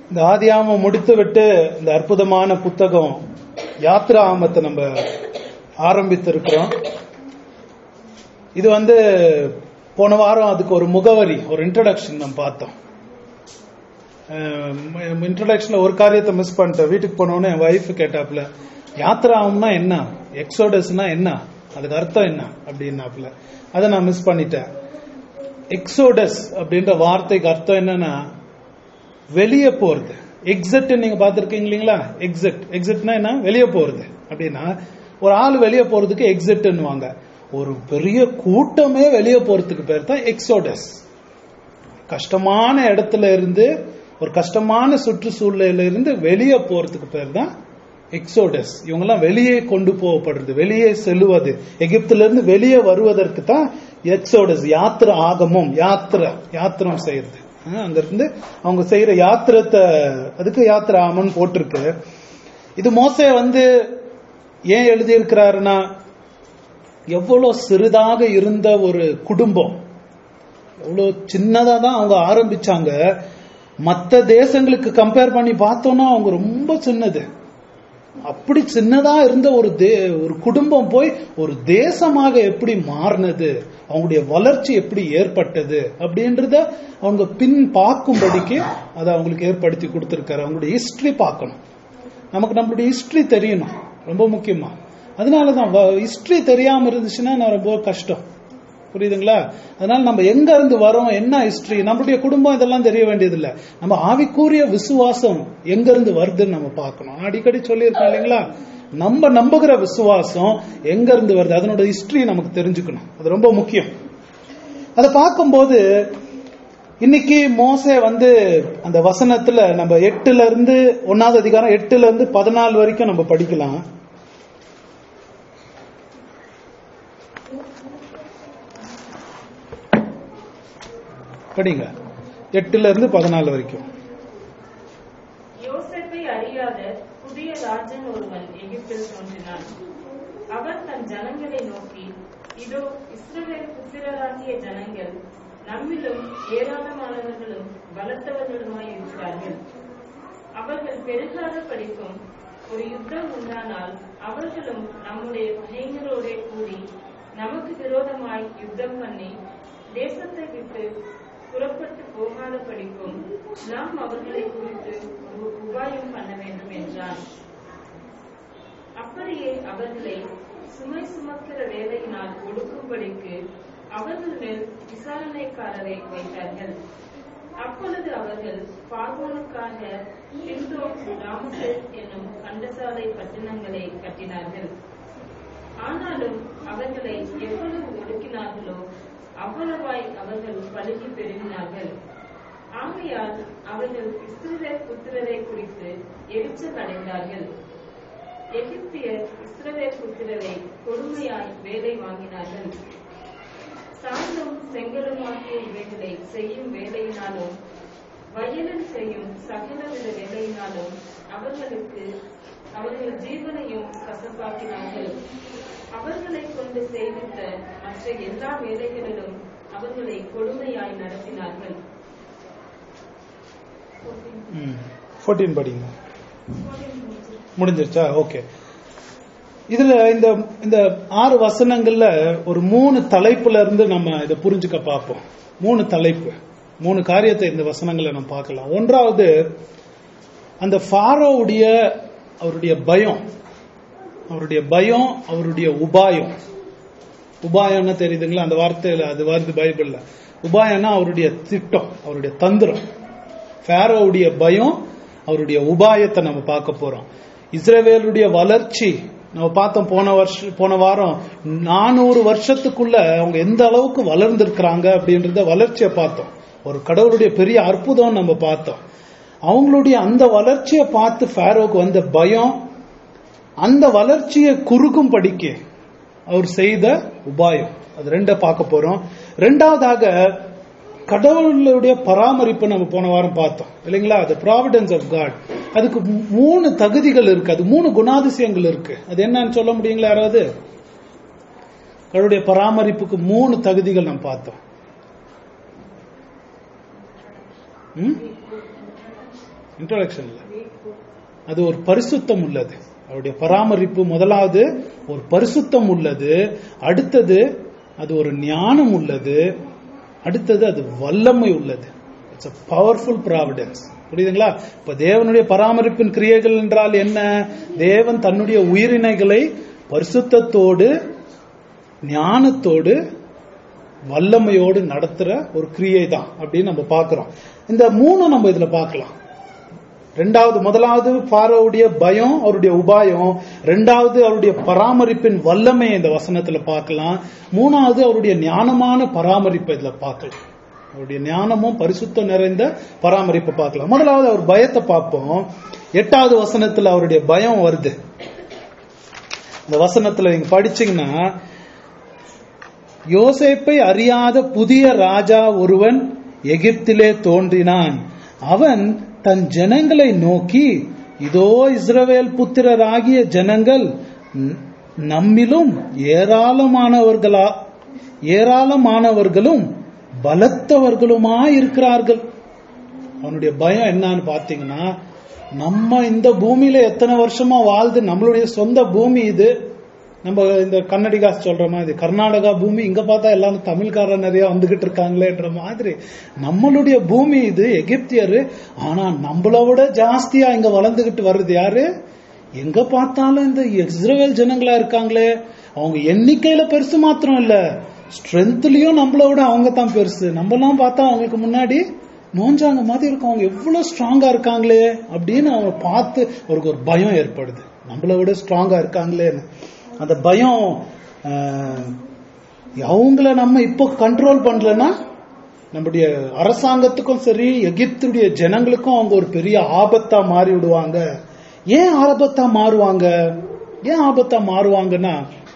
இந்த ஆதியாம முடித்து விட்டு இந்த அற்புதமான புத்தகம் யாத்ரா ஆமத்தை நம்ம ஆரம்பித்திருக்கிறோம் இது வந்து போன வாரம் அதுக்கு ஒரு முகவரி ஒரு இன்ட்ரடக்ஷன் நம்ம பார்த்தோம் இன்ட்ரடக்ஷன்ல ஒரு காரியத்தை மிஸ் பண்ணிட்டேன் வீட்டுக்கு போனோடனே என் ஒய்ஃப் கேட்டாப்புல யாத்ராம்னா என்ன எக்ஸோடஸ்னா என்ன அதுக்கு அர்த்தம் என்ன அப்படின்னாப்புல அதை நான் மிஸ் பண்ணிட்டேன் எக்ஸோடஸ் அப்படின்ற வார்த்தைக்கு அர்த்தம் என்னன்னா வெளியே போறது எக்ஸிட் நீங்க பாத்திருக்கீங்க இல்லைங்களா எக்ஸிட் எக்ஸிட்னா என்ன வெளியே போறது அப்படின்னா ஒரு ஆள் வெளியே போறதுக்கு எக்ஸிட்னுவாங்க ஒரு பெரிய கூட்டமே வெளியே போறதுக்கு பேர் தான் எக்ஸோடஸ் கஷ்டமான இடத்துல இருந்து ஒரு கஷ்டமான சுற்றுச்சூழல இருந்து வெளியே போறதுக்கு பேர் தான் எக்ஸோடஸ் இவங்கெல்லாம் வெளியே கொண்டு போகப்படுறது வெளியே செல்லுவது எகிப்துல இருந்து வெளியே வருவதற்கு தான் எக்ஸோடஸ் யாத்திர ஆகமும் யாத்திர யாத்திரம் செய்யறது அங்க இருந்து அவங்க செய்யற யாத்திரத்தை அதுக்கு யாத்திர ஆமன் போட்டிருக்கு இது மோசே வந்து ஏன் எழுதியிருக்கிறாருன்னா எவ்வளவு சிறிதாக இருந்த ஒரு குடும்பம் எவ்வளவு சின்னதா தான் அவங்க ஆரம்பிச்சாங்க மற்ற தேசங்களுக்கு கம்பேர் பண்ணி பார்த்தோம்னா அவங்க ரொம்ப சின்னது அப்படி சின்னதா இருந்த ஒரு தே ஒரு குடும்பம் போய் ஒரு தேசமாக எப்படி மாறினது அவங்களுடைய வளர்ச்சி எப்படி ஏற்பட்டது அப்படின்றத அவங்க பின் பார்க்கும்படிக்கு அதை அவங்களுக்கு ஏற்படுத்தி கொடுத்துருக்காரு அவங்களுடைய ஹிஸ்டரி பார்க்கணும் நமக்கு நம்மளுடைய ஹிஸ்டரி தெரியணும் ரொம்ப முக்கியமா அதனாலதான் ஹிஸ்டரி தெரியாம இருந்துச்சுன்னா நான் ரொம்ப கஷ்டம் புரியுதுங்களா அதனால நம்ம எங்க இருந்து வரோம் என்ன ஹிஸ்டரி நம்மளுடைய குடும்பம் இதெல்லாம் தெரிய வேண்டியதில்லை நம்ம ஆவிக்கூறிய விசுவாசம் எங்க இருந்து வருதுன்னு நம்ம பார்க்கணும் அடிக்கடி சொல்லியிருக்கோம் இல்லைங்களா நம்ம நம்புகிற விசுவாசம் எங்க இருந்து வருது அதனோட ஹிஸ்டரி நமக்கு தெரிஞ்சுக்கணும் அது ரொம்ப முக்கியம் அதை பார்க்கும்போது இன்னைக்கு மோசே வந்து அந்த வசனத்துல நம்ம எட்டுல இருந்து ஒன்னாவது அதிகாரம் எட்டுல இருந்து பதினாலு வரைக்கும் நம்ம படிக்கலாம் படிங்க எட்டுல இருந்து பதினாலு வரைக்கும் யோசேப்பை அறியாத புதிய ராஜன் ஒருவன் எகிப்தில் தோன்றினான் அவன் தன் ஜனங்களை நோக்கி இதோ இஸ்ரவேல் புத்திரராகிய ஜனங்கள் நம்மிலும் ஏராளமானவர்களும் பலத்தவர்களுமாய் இருக்கிறார்கள் அவர்கள் பெருகாத படிக்கும் ஒரு யுத்தம் உண்டானால் அவர்களும் நம்முடைய பகைஞரோடே கூடி நமக்கு விரோதமாய் யுத்தம் பண்ணி தேசத்தை விட்டு புறப்பட்டு போகாத படிக்கும் நாம் அவர்களை குறித்து ஒரு உபாயம் பண்ண வேண்டும் என்றான் அப்படியே அவர்களை சுமை சுமக்கிற வேலையினால் ஒடுக்கும்படிக்கு அவர்கள் மேல் விசாரணைக்காரரை வைத்தார்கள் அப்பொழுது அவர்கள் பார்வோனுக்காக பிந்தோம் ராமசேல் என்னும் கண்டசாலை பட்டணங்களை கட்டினார்கள் ஆனாலும் அவர்களை எவ்வளவு ஒடுக்கினார்களோ அவ்வளவாய் அவர்கள் பழுகி பெருகினார்கள் ஆகையால் அவர்கள் இஸ்ரவேல் புத்திரரை குறித்து எரிச்சல் அடைந்தார்கள் எகிப்தியர் இஸ்ரவேல் புத்திரரை கொடுமையாய் வேலை வாங்கினார்கள் சாந்தும் செங்கலுமாகிய இவைகளை செய்யும் வேலையினாலும் வயலில் செய்யும் சகலவித வேலையினாலும் அவர்களுக்கு அவர்கள் ஜீவனையும் கசப்பாக்கினார்கள் அவர்களை கொண்டு செய்வித்த மற்ற எல்லா வேலைகளிலும் அவர்களை கொடுமையாய் நடத்தினார்கள் ஃபோர்டீன் படிங்க முடிஞ்சிருச்சா ஓகே இதுல இந்த இந்த ஆறு வசனங்கள்ல ஒரு மூணு தலைப்புல இருந்து நம்ம இதை புரிஞ்சுக்க பார்ப்போம் மூணு தலைப்பு மூணு காரியத்தை இந்த வசனங்களை நம்ம பார்க்கலாம் ஒன்றாவது அந்த ஃபாரோவுடைய அவருடைய பயம் அவருடைய பயம் அவருடைய உபாயம் உபாயம்னா தெரியுதுங்களா அந்த வார்த்தையில அது வருது பைபிள்ல உபாயம்னா அவருடைய திட்டம் அவருடைய தந்திரம் ஃபேரோவுடைய பயம் அவருடைய உபாயத்தை நம்ம பார்க்க போறோம் இஸ்ரேவேலுடைய வளர்ச்சி நம்ம பார்த்தோம் போன வருஷம் போன வாரம் நானூறு வருஷத்துக்குள்ள அவங்க எந்த அளவுக்கு வளர்ந்திருக்கிறாங்க அப்படின்றத வளர்ச்சியை பார்த்தோம் ஒரு கடவுளுடைய பெரிய அற்புதம் நம்ம பார்த்தோம் அவங்களுடைய அந்த வளர்ச்சியை பார்த்து ஃபேரோக்கு வந்த பயம் அந்த வளர்ச்சியை குறுக்கும் படிக்க அவர் செய்த உபாயம் அது ரெண்ட பார்க்க போறோம் ரெண்டாவதாக கடவுளுடைய பராமரிப்பு நம்ம போன வாரம் பார்த்தோம் இல்லைங்களா அது ப்ராவிடன்ஸ் ஆஃப் காட் அதுக்கு மூணு தகுதிகள் இருக்கு அது மூணு குணாதிசயங்கள் இருக்கு அது என்னன்னு சொல்ல முடியுங்களா யாராவது கடவுளுடைய பராமரிப்புக்கு மூணு தகுதிகள் நம்ம பார்த்தோம் ம்? இன்ட்ரோடக்ஷன் இல்ல அது ஒரு பரிசுத்தம் உள்ளது அவருடைய பராமரிப்பு முதலாவது ஒரு பரிசுத்தம் உள்ளது அடுத்தது அது ஒரு ஞானம் உள்ளது அடுத்தது அது வல்லமை உள்ளது இட்ஸ் a பவர்ஃபுல் ப்ராவிடன்ஸ் புரியுதுங்களா இப்ப தேவனுடைய பராமரிப்பின் கிரியைகள் என்றால் என்ன தேவன் தன்னுடைய உயிரினைகளை பரிசுத்தத்தோடு ஞானத்தோடு வல்லமையோடு நடத்துற ஒரு கிரியை தான் அப்படின்னு நம்ம பார்க்கிறோம் இந்த மூணு நம்ம இதுல பார்க்கலாம் ரெண்டாவது முதலாவது பாரோவுடைய பயம் அவருடைய உபாயம் ரெண்டாவது அவருடைய பராமரிப்பின் வல்லமை இந்த வசனத்துல பார்க்கலாம் மூணாவது அவருடைய ஞானமான பராமரிப்பை இதுல பார்க்கலாம் அவருடைய ஞானமும் பரிசுத்தம் நிறைந்த பராமரிப்பை பார்க்கலாம் முதலாவது அவர் பயத்தை பார்ப்போம் எட்டாவது வசனத்துல அவருடைய பயம் வருது இந்த வசனத்துல நீங்க படிச்சீங்கன்னா யோசேப்பை அறியாத புதிய ராஜா ஒருவன் எகிப்திலே தோன்றினான் அவன் தன் ஜனங்களை நோக்கி இதோ இஸ்ரவேல் புத்திரராகிய ஜனங்கள் ந- நம்மிலும் ஏராளமானவர்களா ஏராளமானவர்களும் பலத்தவர்களுமா இருக்கிறார்கள் அவனுடைய பயம் என்னன்னு பாத்தீங்கன்னா நம்ம இந்த பூமியில எத்தனை வருஷமா வாழ்ந்து நம்மளுடைய சொந்த பூமி இது நம்ம இந்த கன்னடிகாஸ் சொல்ற மாதிரி கர்நாடகா பூமி இங்க பார்த்தா எல்லாரும் தமிழ்காரர் நிறைய வந்துகிட்டு இருக்காங்களேன்ற மாதிரி நம்மளுடைய பூமி இது எகிப்தியர் ஆனா நம்மள விட ஜாஸ்தியா இங்க வளர்ந்துகிட்டு வருது யாரு எங்க பார்த்தாலும் இந்த இஸ்ரேல் ஜனங்களா இருக்காங்களே அவங்க எண்ணிக்கையில பெருசு மாத்திரம் இல்ல ஸ்ட்ரென்த்லயும் நம்மள விட அவங்க தான் பெருசு நம்மலாம் பார்த்தா அவங்களுக்கு முன்னாடி நோஞ்சாங்க மாதிரி இருக்கும் அவங்க எவ்வளவு ஸ்ட்ராங்கா இருக்காங்களே அப்படின்னு அவங்க பார்த்து அவருக்கு ஒரு பயம் ஏற்படுது நம்மள விட ஸ்ட்ராங்கா இருக்காங்களேன்னு அந்த பயம் ஆஹ், அவங்கள நம்ம இப்போ கண்ட்ரோல் பண்ணலன்னா நம்முடைய அரசாங்கத்துக்கும் சரி எகிப்துடைய ஜனங்களுக்கும் அவங்க ஒரு பெரிய ஆபத்தா மாறி விடுவாங்க ஏன் ஆபத்தா மாறுவாங்க ஏன் ஆபத்தா மாறுவாங்கன்னா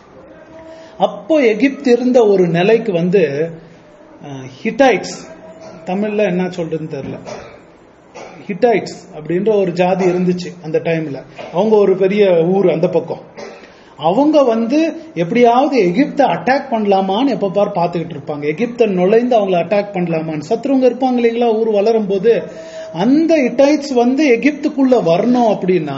அப்போ எகிப்து இருந்த ஒரு நிலைக்கு வந்து ஹிட்டைட்ஸ் தமிழ்ல என்ன சொல்றதுன்னு தெரியல ஹிட்டைட்ஸ் அப்படின்ற ஒரு ஜாதி இருந்துச்சு அந்த டைம்ல அவங்க ஒரு பெரிய ஊர் அந்த பக்கம் அவங்க வந்து எப்படியாவது எகிப்தை அட்டாக் பண்ணலாமான்னு எப்ப பார் பார்த்துக்கிட்டு இருப்பாங்க எகிப்தை நுழைந்து அவங்கள அட்டாக் பண்ணலாமான்னு சத்ருவங்க இருப்பாங்க இல்லைங்களா ஊர் வளரும் போது அந்த ஹிட்டைட்ஸ் வந்து எகிப்துக்குள்ள வரணும் அப்படின்னா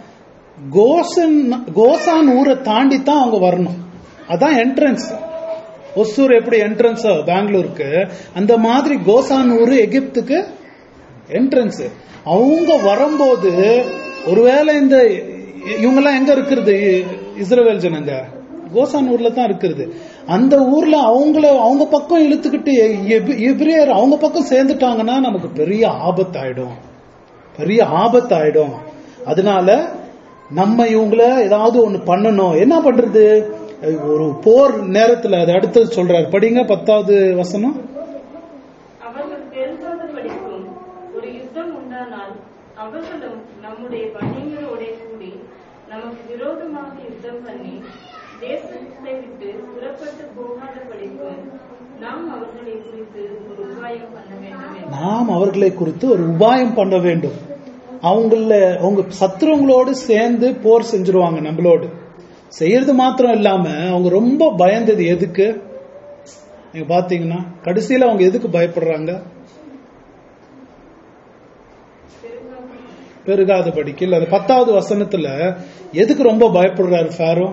கோசன் கோசான் ஊரை தாண்டி தான் அவங்க வரணும் அதான் என்ட்ரன்ஸ் ஒசூர் எப்படி என்ட்ரன்ஸ் பெங்களூருக்கு அந்த மாதிரி கோசான் ஊர் எகிப்துக்கு என்ட்ரன்ஸ் அவங்க வரும்போது ஒருவேளை இந்த இவங்கெல்லாம் எங்க இருக்கிறது இஸ்ரவேல் ஜனங்க கோசான் ஊர்ல தான் இருக்கிறது அந்த ஊர்ல அவங்கள அவங்க பக்கம் இழுத்துக்கிட்டு எபி- எபிரேயர் அவங்க பக்கம் சேர்ந்துட்டாங்கன்னா நமக்கு பெரிய ஆபத்தாயிடும் பெரிய ஆபத்தாயிடும் அதனால நம்ம இவங்கள ஏதாவது ஒண்ணு பண்ணணும் என்ன பண்றது ஒரு போர் நேரத்துல அது அடுத்தது சொல்றாரு படிங்க பத்தாவது வசனம் அவர்கள் பெரும்பாத படிக்கும் ஒரு யுத்தம் உண்டானால் அவர்களும் நம்முடைய பணிகளோட கூடி நமக்கு விரோதமாக யுத்தம் பண்ணி தேசத்தை விட்டு புறப்பட்டு போகாத படிக்கும் நாம் அவர்களை குறித்து ஒரு உபாயம் பண்ண வேண்டும் என்று நாம் அவர்களை குறித்து ஒரு உபாயம் பண்ண வேண்டும் அவங்கள அவங்க சத்துருவங்களோடு சேர்ந்து போர் செஞ்சிருவாங்க நம்மளோடு செய்யறது மாத்திரம் இல்லாம அவங்க ரொம்ப பயந்தது எதுக்கு நீங்க பாத்தீங்கன்னா கடைசியில அவங்க எதுக்கு பயப்படுறாங்க பெருகாத படிக்கல அது பத்தாவது வசனத்துல எதுக்கு ரொம்ப பயப்படுறாரு ஃபாரோ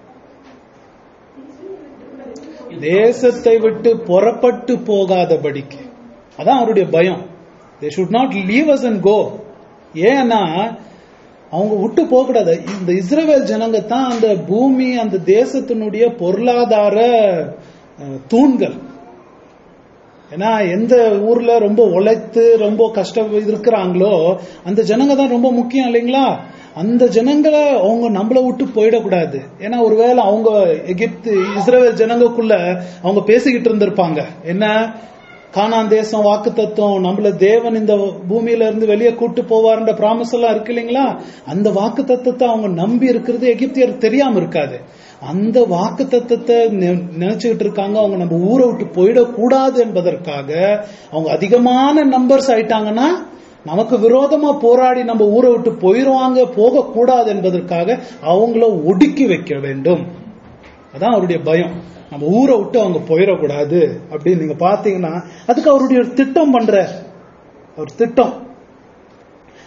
தேசத்தை விட்டு புறப்பட்டு போகாதபடிக்கு அதான் அவருடைய பயம் they should not leave us and go ஏன்னா அவங்க விட்டு போகக்கூடாது இந்த இஸ்ரவேல் ஜனங்க தான் அந்த பூமி அந்த தேசத்தினுடைய பொருளாதார அஹ், தூண்கள் ஏன்னா எந்த ஊர்ல ரொம்ப உழைத்து ரொம்ப கஷ்டம் இருக்கிறாங்களோ அந்த ஜனங்க தான் ரொம்ப முக்கியம் இல்லைங்களா அந்த ஜனங்களை அவங்க நம்மள விட்டு போயிடக்கூடாது ஏன்னா ஒருவேளை அவங்க எகிப்து இஸ்ரேல் ஜனங்கக்குள்ள அவங்க பேசிக்கிட்டு இருந்திருப்பாங்க என்ன கானான் தேசம் வாக்கு தத்துவம் நம்மள தேவன் இந்த பூமியில இருந்து வெளியே கூட்டு போவார்ன்ற ப்ராமிஸ் எல்லாம் இருக்கு இல்லைங்களா அந்த வாக்கு தத்துவத்தை அவங்க நம்பி இருக்கிறது எகிப்தியர் தெரியாம இருக்காது அந்த வாக்கு தத்துவத்தை நினைச்சுக்கிட்டு இருக்காங்க அவங்க நம்ம ஊரை விட்டு போயிடக்கூடாது என்பதற்காக அவங்க அதிகமான நம்பர்ஸ் ஆயிட்டாங்கன்னா நமக்கு விரோதமா போராடி நம்ம ஊரை விட்டு போயிருவாங்க போகக்கூடாது என்பதற்காக அவங்கள ஒடுக்கி வைக்க வேண்டும் அதான் அவருடைய பயம் நம்ம ஊரை விட்டு அவங்க போயிடக்கூடாது அப்படின்னு நீங்க பாத்தீங்கன்னா அதுக்கு அவருடைய ஒரு திட்டம் பண்ற ஒரு திட்டம்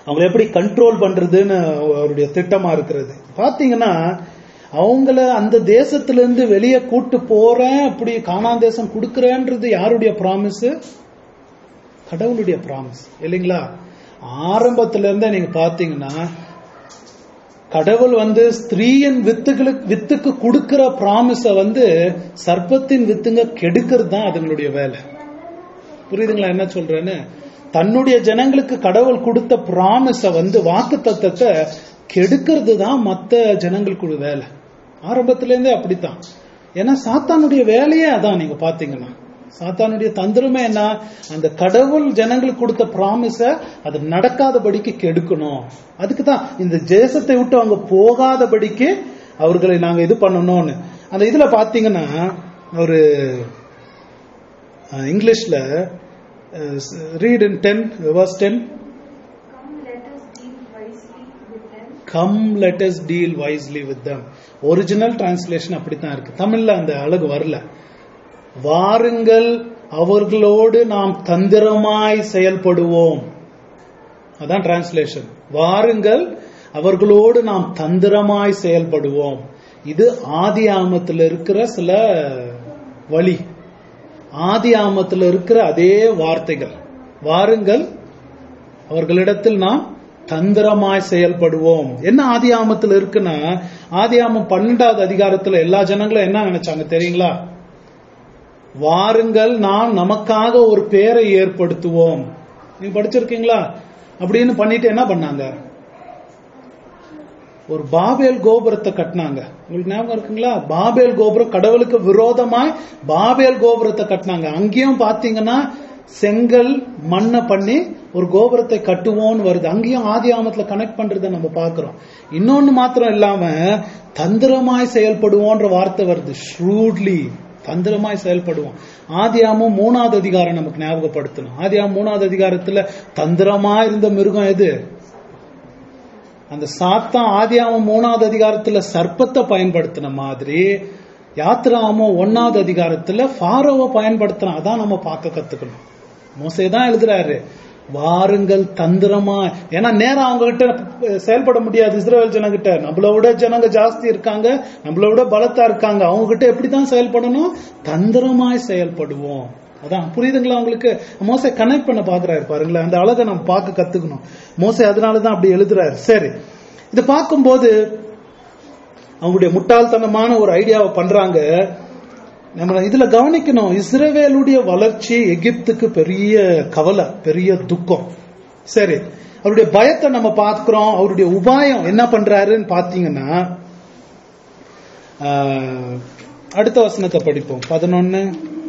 அவங்களை எப்படி கண்ட்ரோல் பண்றதுன்னு அவருடைய திட்டமா இருக்கிறது பாத்தீங்கன்னா அவங்கள அந்த தேசத்துல இருந்து வெளியே கூட்டு போறேன் அப்படி காணான் தேசம் கொடுக்கறேன்றது யாருடைய ப்ராமிஸ் கடவுளுடைய ப்ராமிஸ் இல்லைங்களா ஆரம்பத்துல இருந்தே நீங்க பாத்தீங்கன்னா கடவுள் வந்து ஸ்திரீயின் வித்துகளுக்கு வித்துக்கு கொடுக்கிற ப்ராமிஸ வந்து சர்ப்பத்தின் வித்துங்க கெடுக்கிறது தான் அதுங்களுடைய வேலை புரியுதுங்களா என்ன சொல்றேன்னு தன்னுடைய ஜனங்களுக்கு கடவுள் கொடுத்த ப்ராமிஸ வந்து வாக்கு தத்தத்தை கெடுக்கிறது தான் மத்த ஜனங்களுக்கு வேலை ஆரம்பத்துல இருந்தே அப்படித்தான் ஏன்னா சாத்தானுடைய வேலையே அதான் நீங்க பாத்தீங்கன்னா சாத்தானுடைய தந்திரமே என்ன அந்த கடவுள் ஜனங்களுக்கு கொடுத்த ப்ராமிஸ அது நடக்காதபடிக்கு கெடுக்கணும் அதுக்கு தான் இந்த தேசத்தை விட்டு அவங்க போகாதபடிக்கு அவர்களை நாங்க இது பண்ணணும்னு அந்த இதுல பாத்தீங்கன்னா ஒரு அஹ், இங்கிலீஷ்ல read in ten verse ten Come, let us deal wisely with them. Come let us deal wisely with them original translation அப்படித்தான் இருக்கு தமிழ்ல அந்த அழகு வரல வாருங்கள் அவர்களோடு நாம் தந்திரமாய் செயல்படுவோம் அதான் டிரான்ஸ்லேஷன் வாருங்கள் அவர்களோடு நாம் தந்திரமாய் செயல்படுவோம் இது ஆதி ஆமத்தில் இருக்கிற சில வழி ஆதி ஆமத்தில் இருக்கிற அதே வார்த்தைகள் வாருங்கள் அவர்களிடத்தில் நாம் தந்திரமாய் செயல்படுவோம் என்ன ஆதி ஆமத்தில் இருக்குன்னா ஆதி ஆமம் பன்னெண்டாவது அதிகாரத்துல எல்லா ஜனங்களும் என்ன நினைச்சாங்க தெரியுங்களா வாருங்கள் நாம் நமக்காக ஒரு பேரை ஏற்படுத்துவோம் நீங்க படிச்சிருக்கீங்களா அப்படின்னு பண்ணிட்டு என்ன பண்ணாங்க ஒரு பாபேல் கோபுரத்தை கட்டினாங்க உங்களுக்கு ஞாபகம் இருக்குங்களா பாபேல் கோபுரம் கடவுளுக்கு விரோதமாய் பாபேல் கோபுரத்தை கட்டினாங்க அங்கேயும் பாத்தீங்கன்னா செங்கல் மண்ணை பண்ணி ஒரு கோபுரத்தை கட்டுவோம்னு வருது அங்கேயும் ஆதி ஆமத்துல கனெக்ட் பண்றதை நம்ம பார்க்கிறோம் இன்னொன்னு மாத்திரம் இல்லாம தந்திரமாய் செயல்படுவோன்ற வார்த்தை வருது ஷ்ரூட்லி தந்திரமாய் செயல்படுவோம் ஆதியாமும் மூணாவது அதிகாரம் நமக்கு ஞாபகப்படுத்தணும் ஆதியாமம் மூணாவது அதிகாரத்துல தந்திரமா இருந்த மிருகம் எது அந்த சாத்தான் ஆதியாமம் மூணாவது அதிகாரத்துல சர்ப்பத்தை பயன்படுத்தின மாதிரி யாத்திராமம் ஒன்னாவது அதிகாரத்துல ஃபாரோவை பயன்படுத்தின அதான் நம்ம பார்க்க கத்துக்கணும் மோசே தான் எழுதுறாரு வாருங்கள் தந்திரமா ஏன்னா நேரம் அவங்க கிட்ட செயல்பட முடியாது இஸ்ரேல் ஜனங்கிட்ட நம்மள விட ஜனங்க ஜாஸ்தி இருக்காங்க நம்மள விட பலத்தா இருக்காங்க அவங்க கிட்ட எப்படிதான் செயல்படணும் தந்திரமாய் செயல்படுவோம் அதான் புரியுதுங்களா உங்களுக்கு மோசை கனெக்ட் பண்ண பாக்குறாரு பாருங்களேன் அந்த அழகை நம்ம பார்க்க கத்துக்கணும் மோசை அதனாலதான் அப்படி எழுதுறாரு சரி இதை பார்க்கும்போது அவங்களுடைய முட்டாள்தனமான ஒரு ஐடியாவை பண்றாங்க நம்ம இதுல கவனிக்கணும் இஸ்ரவேலுடைய வளர்ச்சி எகிப்துக்கு பெரிய கவலை பெரிய துக்கம் சரி அவருடைய பயத்தை நம்ம பார்க்கிறோம் அவருடைய உபாயம் என்ன பண்றாருன்னு பாத்தீங்கன்னா ஆஹ், அடுத்த வசனத்தை படிப்போம் பதினொன்னு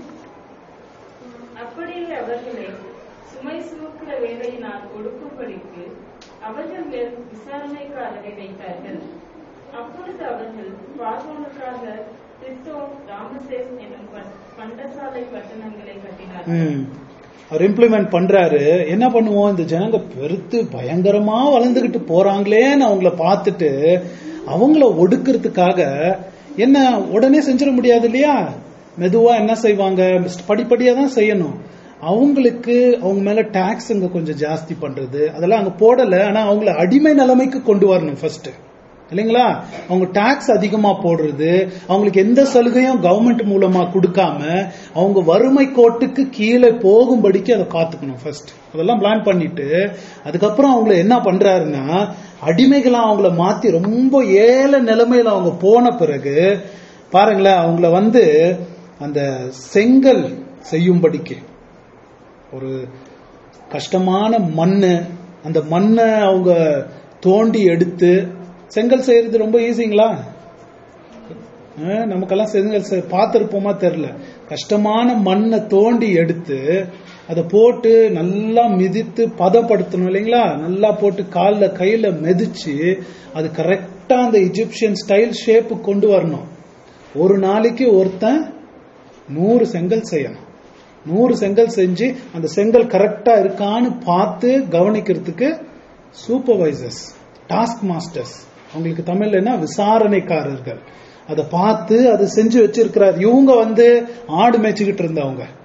அப்படியே அவர்களை சுமை சுமக்கிற வேலையினால் ஒடுக்கும்படிக்கு அவர்கள் மேல் விசாரணைக்காரரை வைத்தார்கள் அப்பொழுது அவர்கள் பார்வோனுக்காக பித்தோம் ராமசேஸ் என்னும் பண்- பண்டசாலை பட்டணங்களை கட்டினார்கள் ம். அவர் இம்ப்ளிமெண்ட் பண்றாரு என்ன பண்ணுவோம் இந்த ஜனங்க பெருத்து பயங்கரமா வளர்ந்துகிட்டு போறாங்களேன்னு அவங்கள பார்த்துட்டு அவங்கள ஒடுக்கிறதுக்காக என்ன உடனே செஞ்சிட முடியாது இல்லையா மெதுவா என்ன செய்வாங்க படிப்படியா தான் செய்யணும் அவங்களுக்கு அவங்க மேல டாக்ஸ் இங்க கொஞ்சம் ஜாஸ்தி பண்றது அதெல்லாம் அங்க போடல ஆனா அவங்கள அடிமை நிலைமைக்கு கொண்டு வரணும் ஃபர்ஸ்ட் இல்லைங்களா அவங்க டாக்ஸ் அதிகமா போடுறது அவங்களுக்கு எந்த சலுகையும் கவர்மெண்ட் மூலமா கொடுக்காம அவங்க வறுமை கோட்டுக்கு கீழே போகும்படிக்கு அதை காத்துக்கணும் ஃபர்ஸ்ட் அதெல்லாம் பிளான் பண்ணிட்டு அதுக்கப்புறம் அவங்கள என்ன பண்றாருன்னா அடிமைகளா அவங்கள மாத்தி ரொம்ப ஏழை நிலைமையில அவங்க போன பிறகு பாருங்களேன் அவங்கள வந்து அந்த செங்கல் செய்யும்படிக்கு ஒரு கஷ்டமான மண்ணு அந்த மண்ணை அவங்க தோண்டி எடுத்து செங்கல் செய்யறது ரொம்ப ஈஸிங்களா அஹ், நமக்கெல்லாம் செங்கல் செய்- பார்த்திருப்போமா தெரியல கஷ்டமான மண்ணை தோண்டி எடுத்து அதை போட்டு நல்லா மிதித்து பதப்படுத்தணும் இல்லைங்களா நல்லா போட்டு காலில் கையில மிதிச்சு அது கரெக்டா அந்த இஜிப்சியன் ஸ்டைல் ஷேப்பு கொண்டு வரணும் ஒரு நாளைக்கு ஒருத்தன் நூறு செங்கல் செய்யணும் நூறு செங்கல் செஞ்சு அந்த செங்கல் கரெக்டா இருக்கான்னு பார்த்து கவனிக்கிறதுக்கு சூப்பர்வைசர்ஸ் டாஸ்க் மாஸ்டர்ஸ் அவங்களுக்கு தமிழ்ல என்ன விசாரணைக்காரர்கள் அதை பார்த்து அதை செஞ்சு வச்சிருக்கிறார் இவங்க வந்து ஆடு மேய்ச்சிக்கிட்டு இருந்தவங்க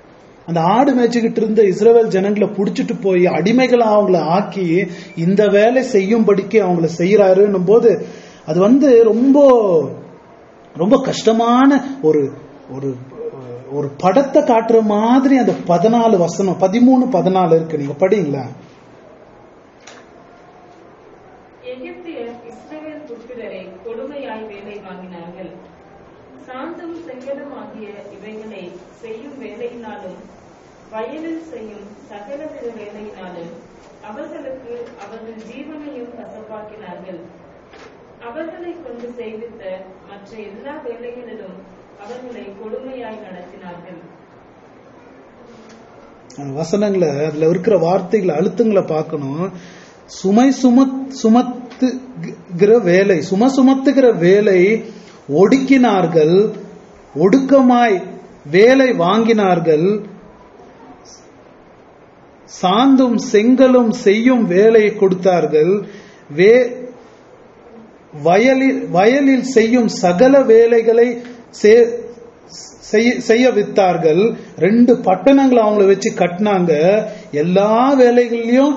அந்த ஆடு மேய்ச்சிக்கிட்டு இருந்த இஸ்ரவேல் ஜனங்களை புடிச்சிட்டு போய் அடிமைகளா அவங்கள ஆக்கி இந்த வேலை செய்யும்படிக்கு அவங்கள செய்யறாருன்னும் போது அது வந்து ரொம்ப ரொம்ப கஷ்டமான ஒரு ஒரு ஒரு படத்தை காட்டுற மாதிரி அந்த பதினாலு வசனம் பதிமூணு பதினாலு இருக்கு நீங்க படிங்களா எகிப்தியர் இஸ்ரவேல் புத்திரரை கொடுமையாய் வேலை வாங்கினார்கள் சாந்தும் செங்கலும் ஆகிய இவைகளை செய்யும் வேலையினாலும் வயலில் செய்யும் சகலவித வேலையினாலும் அவர்களுக்கு அவர்கள் ஜீவனையும் கசப்பாக்கினார்கள் அவர்களை கொண்டு செய்வித்த மற்ற எல்லா வேலைகளிலும் அவர்களை கொடுமையாய் நடத்தினார்கள் அந்த வசனங்களை அதுல இருக்கிற வார்த்தைகளை அழுத்தங்களை பார்க்கணும் சுமை சுமத் சுமத்துகிற வேலை சும சுமத்துகிற வேலை ஒடுக்கினார்கள் ஒடுக்கமாய் வேலை வாங்கினார்கள் சாந்தும் செங்கலும் செய்யும் வேலையை கொடுத்தார்கள் வே வயலில் வயலில் செய்யும் சகல வேலைகளை சே- செய்ய- செய்ய வித்தார்கள் ரெண்டு பட்டணங்களை அவங்கள வச்சு கட்டினாங்க எல்லா வேலைகள்லயும்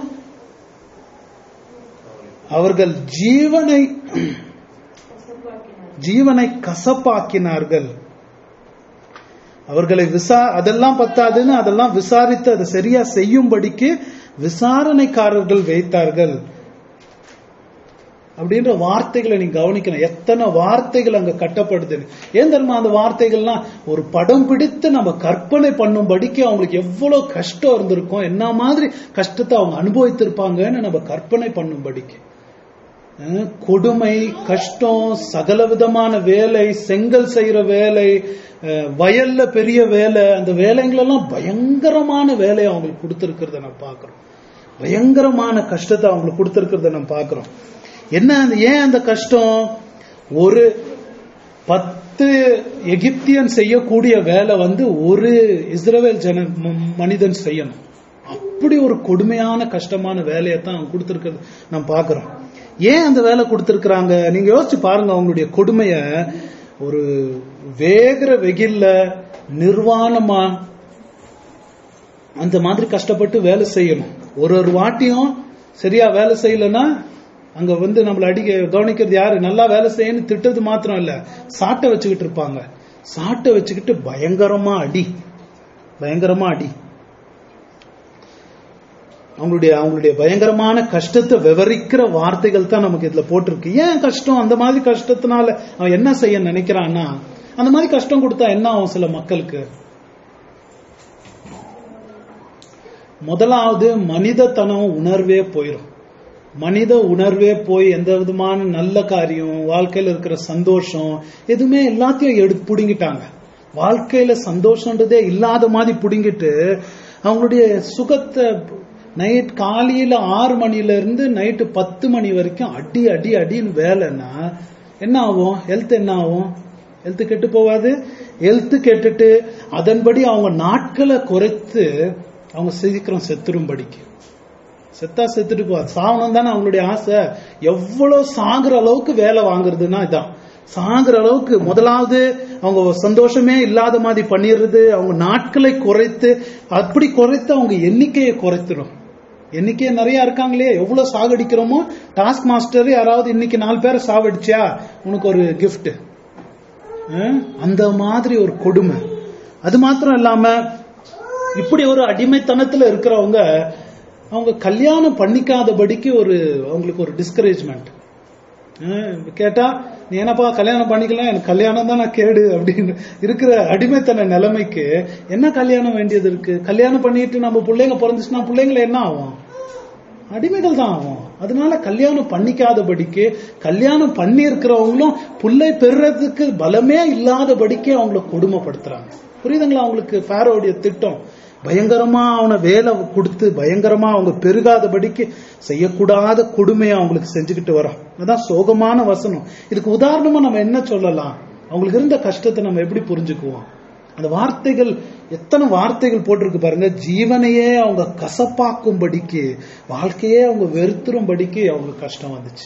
அவர்கள் ஜீவனை கசப்பாக்கினார்கள் ஜீவனை கசப்பாக்கினார்கள் அவர்களை விசா அதெல்லாம் பத்தாதுன்னு அதெல்லாம் விசாரித்து அதை சரியா செய்யும்படிக்கு விசாரணைக்காரர்கள் வைத்தார்கள் அப்படின்ற வார்த்தைகளை நீங்க கவனிக்கணும் எத்தனை வார்த்தைகள் அங்க கட்டப்படுது ஏன் தெரியுமா அந்த வார்த்தைகள்லாம் ஒரு படம் பிடித்து நம்ம கற்பனை பண்ணும்படிக்கு அவங்களுக்கு எவ்வளவு கஷ்டம் இருந்திருக்கும் என்ன மாதிரி கஷ்டத்தை அவங்க அனுபவித்திருப்பாங்கன்னு நம்ம கற்பனை பண்ணும்படிக்கு அஹ் கொடுமை கஷ்டம் சகல விதமான வேலை செங்கல் செய்யற வேலை அஹ் வயல்ல பெரிய வேலை அந்த வேலைங்களெல்லாம் பயங்கரமான வேலையை அவங்களுக்கு கொடுத்திருக்கிறத நம்ம பார்க்கிறோம் பயங்கரமான கஷ்டத்தை அவங்களுக்கு கொடுத்திருக்கிறத நம்ம பார்க்கிறோம் என்ன அந்த ஏன் அந்த கஷ்டம் ஒரு பத்து எகிப்தியன் செய்யக்கூடிய வேலை வந்து ஒரு இஸ்ரவேல் ஜன ம- மனிதன் செய்யணும் அப்படி ஒரு கொடுமையான கஷ்டமான வேலையை தான் அவங்க கொடுத்திருக்கிறது நம்ம பார்க்கிறோம் ஏன் அந்த வேலை கொடுத்திருக்கிறாங்க நீங்க யோசிச்சு பாருங்க அவங்களுடைய கொடுமைய ஒரு வேகிற வெயில்ல நிர்வாணமா அந்த மாதிரி கஷ்டப்பட்டு வேலை செய்யணும் ஒரு ஒரு வாட்டியும் சரியா வேலை செய்யலன்னா அங்க வந்து நம்மள அடிக்க கவனிக்கிறது யாரு நல்லா வேலை செய்யணும் திட்டது மாத்திரம் இல்ல சாட்டை வச்சுக்கிட்டு இருப்பாங்க சாட்டை வச்சுக்கிட்டு பயங்கரமா அடி பயங்கரமா அடி அவங்களுடைய அவங்களுடைய பயங்கரமான கஷ்டத்தை விவரிக்கிற வார்த்தைகள் தான் நமக்கு இதுல போட்டிருக்கு ஏன் கஷ்டம் அந்த மாதிரி கஷ்டத்தினால அவன் என்ன செய்ய நினைக்கிறான்னா அந்த மாதிரி கஷ்டம் கொடுத்தா என்ன ஆகும் சில மக்களுக்கு முதலாவது மனிதத்தனம் உணர்வே போயிடும் மனித உணர்வே போய் எந்த விதமான நல்ல காரியம் வாழ்க்கையில இருக்கிற சந்தோஷம் எதுவுமே எல்லாத்தையும் எடுத்து புடுங்கிட்டாங்க வாழ்க்கையில சந்தோஷம்ன்றதே இல்லாத மாதிரி புடுங்கிட்டு அவங்களுடைய சுகத்தை நைட் காலையில ஆறு மணில இருந்து நைட்டு பத்து மணி வரைக்கும் அடி அடி அடின்னு வேலைன்னா என்ன ஆகும் ஹெல்த் என்ன ஆகும் ஹெல்த் கெட்டு போவாது ஹெல்த் கெட்டுட்டு அதன்படி அவங்க நாட்களை குறைத்து அவங்க சீக்கிரம் செத்துரும்படிக்கு செத்தா செத்துட்டு போ சாகணும் தானே அவங்களுடைய ஆசை எவ்வளவு சாகுற அளவுக்கு வேலை வாங்குறதுன்னா இதான் சாகுற அளவுக்கு முதலாவது அவங்க சந்தோஷமே இல்லாத மாதிரி பண்ணிடுறது அவங்க நாட்களை குறைத்து அப்படி குறைத்து அவங்க எண்ணிக்கையை குறைத்துடும் எண்ணிக்கையை நிறைய இருக்காங்களே எவ்வளவு சாகடிக்கிறோமோ டாஸ்க் மாஸ்டர் யாராவது இன்னைக்கு நாலு பேரை சாவடிச்சியா உனக்கு ஒரு gift அஹ் அந்த மாதிரி ஒரு கொடுமை அது மாத்திரம் இல்லாம இப்படி ஒரு அடிமைத்தனத்துல இருக்கிறவங்க அவங்க கல்யாணம் பண்ணிக்காதபடிக்கு ஒரு அவங்களுக்கு ஒரு டிஸ்கரேஜ்மெண்ட் கேட்டா நீ என்னப்பா கல்யாணம் பண்ணிக்கலாம் எனக்கு கல்யாணம் தான் நான் கேடு அப்படின்னு இருக்கிற அடிமைத்தன நிலைமைக்கு என்ன கல்யாணம் வேண்டியது இருக்கு கல்யாணம் பண்ணிட்டு நம்ம பிள்ளைங்க பிறந்துச்சுன்னா பிள்ளைங்களை என்ன ஆகும் அடிமைகள் தான் ஆகும் அதனால கல்யாணம் பண்ணிக்காதபடிக்கு கல்யாணம் பண்ணி இருக்கிறவங்களும் புள்ளை பெறுறதுக்கு பலமே இல்லாதபடிக்கு அவங்கள கொடுமைப்படுத்துறாங்க புரியுதுங்களா அவங்களுக்கு ஃபேரோடைய திட்டம் பயங்கரமா அவனை வேலை கொடுத்து பயங்கரமா அவங்க பெருகாதபடிக்கு செய்யக்கூடாத கொடுமையை அவங்களுக்கு செஞ்சுக்கிட்டு வரோம் அதான் சோகமான வசனம் இதுக்கு உதாரணமா நம்ம என்ன சொல்லலாம் அவங்களுக்கு இருந்த கஷ்டத்தை நம்ம எப்படி புரிஞ்சுக்குவோம் அந்த வார்த்தைகள் எத்தனை வார்த்தைகள் போட்டிருக்கு பாருங்க ஜீவனையே அவங்க கசப்பாக்கும்படிக்கு வாழ்க்கையே அவங்க வெறுத்துரும்படிக்கு அவங்களுக்கு கஷ்டம் வந்துச்சு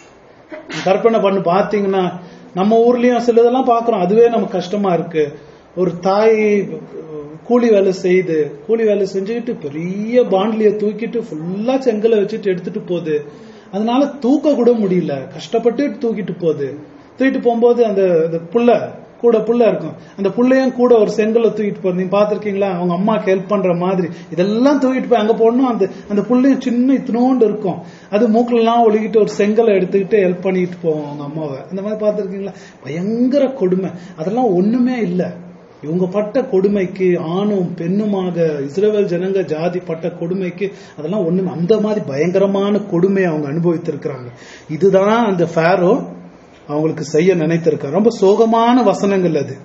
கற்பனை பண்ணு பாத்தீங்கன்னா நம்ம ஊர்லயும் சிலதெல்லாம் பாக்குறோம் அதுவே நமக்கு கஷ்டமா இருக்கு ஒரு தாய் கூலி வேலை செய்து கூலி வேலை செஞ்சுக்கிட்டு பெரிய பாண்ட்லிய தூக்கிட்டு ஃபுல்லா செங்கலை வச்சுட்டு எடுத்துட்டு போகுது அதனால தூக்க கூட முடியல கஷ்டப்பட்டு தூக்கிட்டு போகுது தூக்கிட்டு போகும்போது அந்த அந்த புள்ள கூட புள்ள இருக்கும் அந்த புள்ளையும் கூட ஒரு செங்கலை தூக்கிட்டு போறது நீங்க பாத்திருக்கீங்களா அவங்க அம்மாக்கு ஹெல்ப் பண்ற மாதிரி இதெல்லாம் தூக்கிட்டு போய் அங்க போடணும் அந்த அந்த புள்ளையும் சின்ன இத்தினோண்டு இருக்கும் அது மூக்குல எல்லாம் ஒழுகிட்டு ஒரு செங்கலை எடுத்துக்கிட்டு ஹெல்ப் பண்ணிட்டு போவோம் அவங்க அம்மாவை அந்த மாதிரி பாத்திருக்கீங்களா பயங்கர கொடுமை அதெல்லாம் ஒண்ணுமே இல்லை இவங்க பட்ட கொடுமைக்கு ஆணும் பெண்ணுமாக இஸ்ரேல் ஜனங்க ஜாதி பட்ட கொடுமைக்கு அதெல்லாம் ஒண்ணுமே அந்த மாதிரி பயங்கரமான கொடுமையை அவங்க அனுபவித்திருக்கிறாங்க இதுதான் அந்த ஃபேரோ அவங்களுக்கு செய்ய நினைத்திருக்காரு ரொம்ப சோகமான வசனங்கள் அது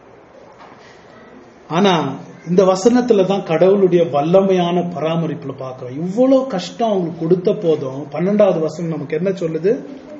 ஆனா இந்த வசனத்துல தான் கடவுளுடைய வல்லமையான பராமரிப்புல பாக்குறோம் இவ்வளவு கஷ்டம் அவங்களுக்கு கொடுத்த போதும் பன்னெண்டாவது வசனம் நமக்கு என்ன சொல்லுது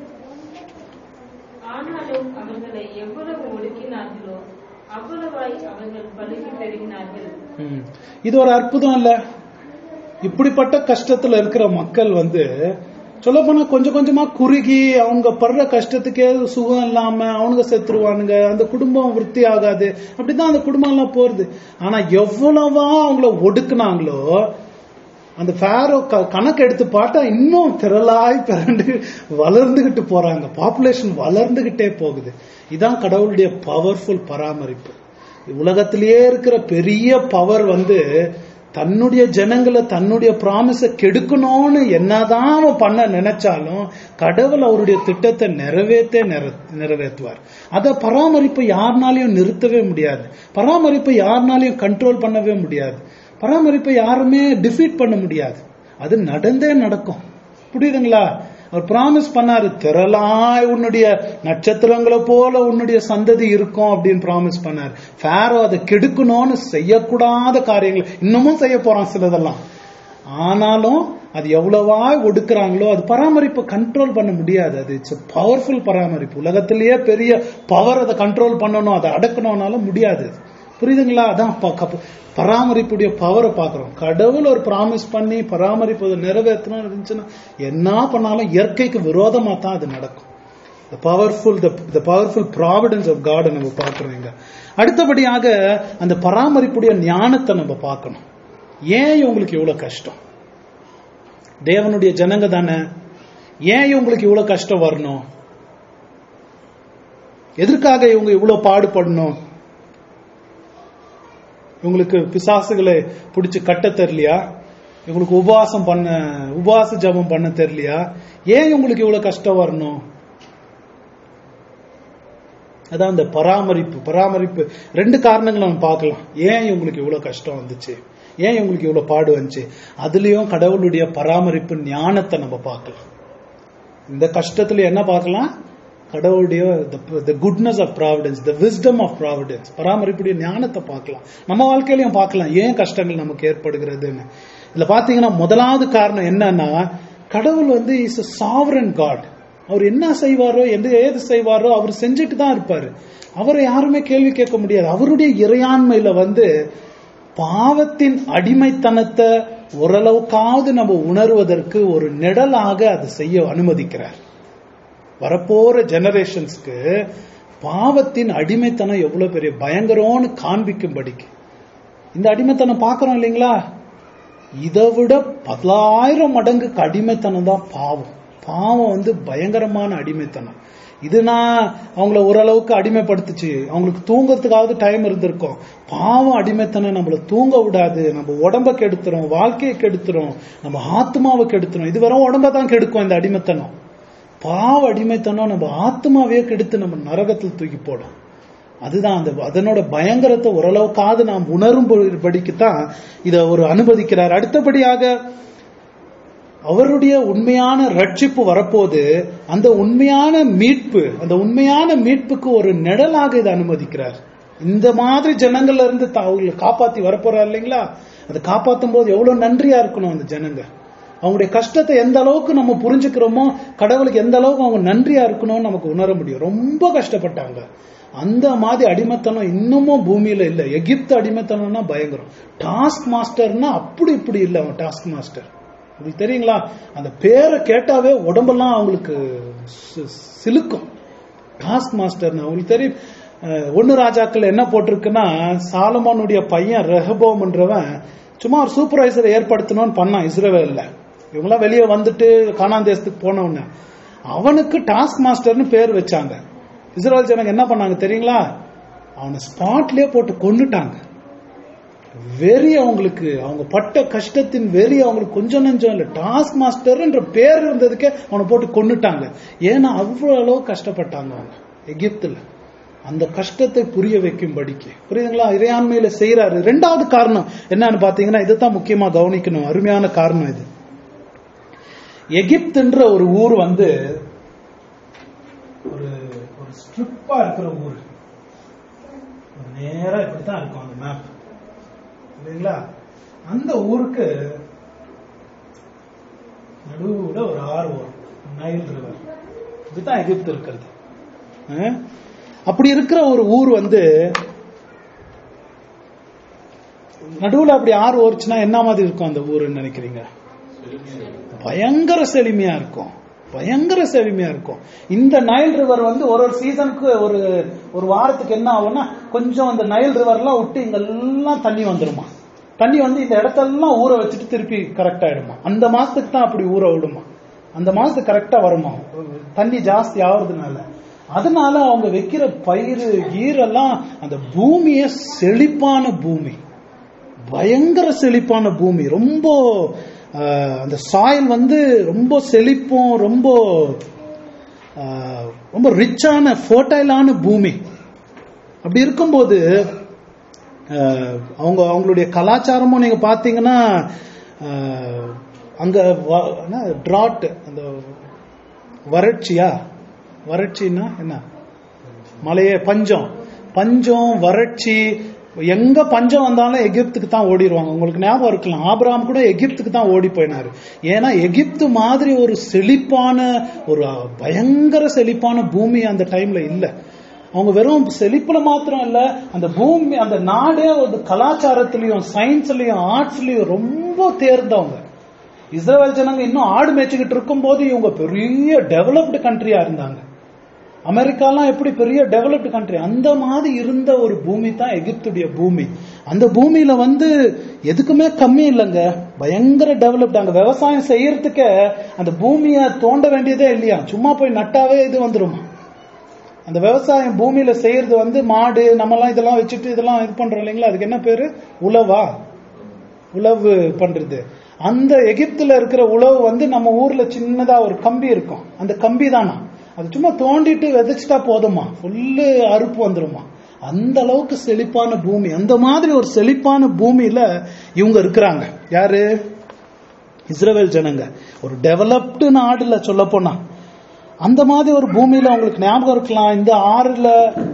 ஆனாலும் அவர்களை எவ்வளவு ஒடுக்கினார்களோ அவ்வளவாய் அவர்கள் பலுகி பெருகினார்கள் ம். இது ஒரு அற்புதம் இல்ல இப்படிப்பட்ட கஷ்டத்துல இருக்கிற மக்கள் வந்து சொல்ல போனா கொஞ்சம் கொஞ்சமா குறுகி அவங்க படுற கஷ்டத்துக்கே சுகம் இல்லாம அவனுங்க செத்துருவானுங்க அந்த குடும்பம் விருத்தி ஆகாது அப்படிதான் அந்த குடும்பம் எல்லாம் போறது ஆனா எவ்வளவா அவங்கள ஒடுக்குனாங்களோ அந்த ஃபேரோ க- கணக்கு எடுத்து பார்த்தா இன்னும் திரளாய் பிறண்டு வளர்ந்துகிட்டு போறாங்க பாப்புலேஷன் வளர்ந்துகிட்டே போகுது இதான் கடவுளுடைய பவர்ஃபுல் பராமரிப்பு உலகத்திலேயே இருக்கிற பெரிய பவர் வந்து தன்னுடைய ஜனங்களை தன்னுடைய ப்ராமிஸ கெடுக்கணும்னு என்னதான் அவன் பண்ண நினைச்சாலும் கடவுள் அவருடைய திட்டத்தை நிறைவேற்றே நிற- நிறைவேற்றுவார் அத பராமரிப்பை யாருனாலையும் நிறுத்தவே முடியாது பராமரிப்பை யாருனாலையும் கண்ட்ரோல் பண்ணவே முடியாது பராமரிப்பை யாருமே டிஃபீட் பண்ண முடியாது அது நடந்தே நடக்கும் புரியுதுங்களா அவர் பிராமிஸ் பண்ணாரு திரளாய் உன்னுடைய நட்சத்திரங்களை போல உன்னுடைய சந்ததி இருக்கும் அப்படின்னு பிராமிஸ் பண்ணாரு ஃபேரோ அதை கெடுக்கணும்னு செய்யக்கூடாத காரியங்கள் இன்னமும் செய்ய போறான் சிலதெல்லாம் ஆனாலும் அது எவ்வளவா ஒடுக்குறாங்களோ அது பராமரிப்பை கண்ட்ரோல் பண்ண முடியாது அது இட்ஸ் பவர்ஃபுல் பராமரிப்பு உலகத்திலேயே பெரிய பவர் அதை கண்ட்ரோல் பண்ணணும் அதை அடக்கணும்னாலும் முடியாது புரியுதுங்களா அதான் ப- கப்ப- பராமரிப்புடைய பவரை பார்க்கிறோம் கடவுள் ஒரு ப்ராமிஸ் பண்ணி பராமரிப்பு அதை நிறைவேற்றணும் இருந்துச்சுன்னா என்ன பண்ணாலும் இயற்கைக்கு விரோதமா தான் அது நடக்கும் the powerful the, the powerful providence of God நம்ம பார்க்கிறோம் இங்க அடுத்தபடியாக அந்த பராமரிப்புடைய ஞானத்தை நம்ம பார்க்கணும் ஏன் இவங்களுக்கு இவ்வளவு கஷ்டம் தேவனுடைய ஜனங்க தானே ஏன் இவங்களுக்கு இவ்வளவு கஷ்டம் வரணும் எதற்காக இவங்க இவ்வளவு பாடுபடணும் இவங்களுக்கு பிசாசுகளை பிடிச்சு கட்ட தெரியலையா இவங்களுக்கு உபவாசம் பண்ண உபவாச ஜபம் பண்ண தெரியலையா ஏன் இவங்களுக்கு இவ்வளவு கஷ்டம் வரணும் அதான் அந்த பராமரிப்பு பராமரிப்பு ரெண்டு காரணங்களை நம்ம பார்க்கலாம் ஏன் இவங்களுக்கு இவ்வளவு கஷ்டம் வந்துச்சு ஏன் இவங்களுக்கு இவ்வளவு பாடு வந்துச்சு அதுலயும் கடவுளுடைய பராமரிப்பு ஞானத்தை நம்ம பார்க்கலாம் இந்த கஷ்டத்துல என்ன பார்க்கலாம் கடவுளுடைய the goodness of providence the wisdom of providence பராமரிப்புடைய ஞானத்தை பார்க்கலாம் நம்ம வாழ்க்கையிலயும் பார்க்கலாம் ஏன் கஷ்டங்கள் நமக்கு ஏற்படுகிறதுன்னு இதுல பாத்தீங்கன்னா முதலாவது காரணம் என்னன்னா கடவுள் வந்து இஸ் a sovereign காட் அவர் என்ன செய்வாரோ எந்த ஏது செய்வாரோ அவர் செஞ்சுட்டு தான் இருப்பாரு அவரை யாருமே கேள்வி கேட்க முடியாது அவருடைய இறையாண்மையில வந்து பாவத்தின் அடிமைத்தனத்தை ஓரளவுக்காவது நம்ம உணர்வதற்கு ஒரு நிழலாக அது செய்ய அனுமதிக்கிறார் வரப்போற ஜெனரேஷன்ஸ்க்கு பாவத்தின் அடிமைத்தனம் எவ்வளவு பெரிய பயங்கரம்னு காண்பிக்கும்படிக்கு இந்த அடிமைத்தனம் பார்க்கறோம் இல்லைங்களா இதை விட பல்லாயிரம் மடங்குக்கு அடிமைத்தனம் தான் பாவம் பாவம் வந்து பயங்கரமான அடிமைத்தனம் இதுனா அவங்கள ஓரளவுக்கு அடிமைப்படுத்துச்சு அவங்களுக்கு தூங்கறதுக்காவது டைம் இருந்திருக்கும் பாவம் அடிமைத்தனம் நம்மள தூங்க விடாது நம்ம உடம்ப கெடுத்துரும் வாழ்க்கையை கெடுத்துரும் நம்ம ஆத்மாவை கெடுத்துரும் இது வெறும் உடம்ப தான் கெடுக்கும் இந்த அடிமைத்தனம் பாவ அடிமைத்தனம் நம்ம ஆத்மாவே கெடுத்து நம்ம நரகத்தில் தூக்கி போடும் அதுதான் அந்த அதனோட பயங்கரத்தை ஓரளவுக்காவது நாம் உணரும்படிக்கு தான் இதை ஒரு அனுமதிக்கிறார் அடுத்தபடியாக அவருடைய உண்மையான ரட்சிப்பு வரப்போது அந்த உண்மையான மீட்பு அந்த உண்மையான மீட்புக்கு ஒரு நிழலாக இதை அனுமதிக்கிறார் இந்த மாதிரி ஜனங்கள்ல இருந்து தா- அவங்களை காப்பாத்தி வரப்போறார் இல்லைங்களா அதை காப்பாத்தும் போது எவ்வளவு நன்றியா இருக்கணும் அந்த ஜனங்க அவங்களுடைய கஷ்டத்தை எந்த அளவுக்கு நம்ம புரிஞ்சுக்கிறோமோ கடவுளுக்கு எந்த அளவுக்கு அவங்க நன்றியா இருக்கணும்னு நமக்கு உணர முடியும் ரொம்ப கஷ்டப்பட்டாங்க அந்த மாதிரி அடிமைத்தனம் இன்னமும் பூமியில இல்ல எகிப்து அடிமைத்தனம்னா பயங்கரம் டாஸ்க் மாஸ்டர்னா அப்படி இப்படி இல்ல அவன் டாஸ்க் மாஸ்டர் உங்களுக்கு தெரியுங்களா அந்த பேரை கேட்டாவே உடம்பெல்லாம் அவங்களுக்கு சி- சிலுக்கும் டாஸ்க் மாஸ்டர்னு அவங்களுக்கு தெரியும் அஹ், ஒன்னு ராஜாக்கள் என்ன போட்டிருக்குன்னா சாலமோனுடைய பையன் ரெஹபோம்ன்றவன் சும்மா ஒரு சூப்பர்வைசர் ஏற்படுத்தணும்னு பண்ணான் இஸ்ரேவேல்ல இவங்களாம் வெளியே வந்துட்டு கானான் தேசத்துக்கு போனவன அவனுக்கு டாஸ்க் மாஸ்டர்னு பேர் வச்சாங்க இஸ்ரேல் ஜனங்க என்ன பண்ணாங்க தெரியுங்களா அவனை ஸ்பாட்லயே போட்டு கொன்னுட்டாங்க வெறி அவங்களுக்கு அவங்க பட்ட கஷ்டத்தின் வெறி அவங்களுக்கு கொஞ்சம் நஞ்சம் இல்ல டாஸ்க் மாஸ்டர்ன்ற பேர் இருந்ததுக்கே அவனை போட்டு கொன்னுட்டாங்க ஏன்னா அவ்வளவு அளவு கஷ்டப்பட்டாங்க அவங்க எகிப்துல அந்த கஷ்டத்தை புரிய வைக்கும்படிக்கு புரியுதுங்களா இறையாண்மையில செய்யறாரு ரெண்டாவது காரணம் என்னன்னு பாத்தீங்கன்னா இதுதான் முக்கியமா கவனிக்கணும் அருமையான காரணம் இது எகிப்துன்ற ஒரு ஊர் வந்து ஒரு ஒரு ஸ்ட்ரிப்பா இருக்கிற ஊர் ஒரு நேரா இப்படித்தான் இருக்கும் அந்த மேப் இல்லைங்களா அந்த ஊருக்கு நடுவுல ஒரு ஆறு வரும் நைல் ரிவர் இதுதான் எகிப்து இருக்கிறது அஹ்? அப்படி இருக்கிற ஒரு ஊர் வந்து நடுவுல அப்படி ஆறு ஓடுச்சுன்னா என்ன மாதிரி இருக்கும் அந்த ஊருன்னு நினைக்கிறீங்க பயங்கர செழுமையா இருக்கும் பயங்கர செழுமையா இருக்கும் இந்த நைல் ரிவர் வந்து ஒரு ஒரு சீசனுக்கு ஒரு ஒரு வாரத்துக்கு என்ன ஆகும்னா கொஞ்சம் அந்த நைல் ரிவர்லாம் விட்டு இங்கெல்லாம் தண்ணி வந்துருமா தண்ணி வந்து இந்த இடத்தெல்லாம் ஊற வச்சுட்டு திருப்பி கரெக்ட் ஆயிடுமா அந்த மாசத்துக்கு தான் அப்படி ஊற விடுமா அந்த மாசத்துக்கு கரெக்டா வருமா தண்ணி ஜாஸ்தி ஆகுறதுனால அதனால அவங்க வைக்கிற பயிர் ஈரெல்லாம் அந்த பூமியே செழிப்பான பூமி பயங்கர செழிப்பான பூமி ரொம்ப ஆஹ், அந்த சாயில் வந்து ரொம்ப செழிப்பும் ரொம்ப ஆஹ், ரொம்ப ரிச்சான ஃபர்டைலான பூமி அப்படி இருக்கும்போது ஆஹ், அவங்க அவங்களுடைய கலாச்சாரமும் நீங்க பாத்தீங்கன்னா ஆஹ், அங்க டிராட் அந்த வறட்சியா வறட்சின்னா என்ன மலையே பஞ்சம் பஞ்சம் வறட்சி எங்க பஞ்சம் வந்தாலும் எகிப்துக்கு தான் ஓடிடுவாங்க உங்களுக்கு ஞாபகம் இருக்கலாம் ஆபிரகாம் கூட எகிப்துக்கு தான் ஓடி போயினாரு ஏன்னா எகிப்து மாதிரி ஒரு செழிப்பான ஒரு பயங்கர செழிப்பான பூமி அந்த டைம்ல இல்ல அவங்க வெறும் செழிப்புல மாத்திரம் இல்ல அந்த பூமி அந்த நாடே ஒரு கலாச்சாரத்திலையும் சயின்ஸ்லயும் ஆர்ட்ஸ்லயும் ரொம்ப தேர்ந்தவங்க இஸ்ரேல் ஜனங்க இன்னும் ஆடு மேய்ச்சிக்கிட்டு இருக்கும்போது இவங்க பெரிய டெவலப்டு கண்ட்ரியா இருந்தாங்க அமெரிக்காலாம் எப்படி பெரிய டெவலப்டு கண்ட்ரி அந்த மாதிரி இருந்த ஒரு பூமி தான் எகிப்துடைய பூமி அந்த பூமியில வந்து எதுக்குமே கம்மி இல்லைங்க பயங்கர டெவலப்டு அங்க விவசாயம் செய்யறதுக்கே அந்த பூமியை தோண்ட வேண்டியதே இல்லையா சும்மா போய் நட்டாவே இது வந்துருமா அந்த விவசாயம் பூமியில செய்யறது வந்து மாடு நம்மலாம் இதெல்லாம் வச்சுட்டு இதெல்லாம் இது பண்றோம் இல்லைங்களா அதுக்கு என்ன பேரு உழவா உழவு பண்றது அந்த எகிப்துல இருக்கிற உழவு வந்து நம்ம ஊர்ல சின்னதா ஒரு கம்பி இருக்கும் அந்த கம்பி தானா அது சும்மா தோண்டிட்டு விதைச்சிட்டா போதுமா ஃபுல்லு அறுப்பு வந்துருமா அந்த அளவுக்கு செழிப்பான பூமி அந்த மாதிரி ஒரு செழிப்பான பூமியில இவங்க இருக்கிறாங்க யாரு இஸ்ரவேல் ஜனங்க ஒரு டெவலப்டு நாடுல சொல்ல போனா அந்த மாதிரி ஒரு பூமியில உங்களுக்கு ஞாபகம் இருக்கலாம் இந்த ஆறுல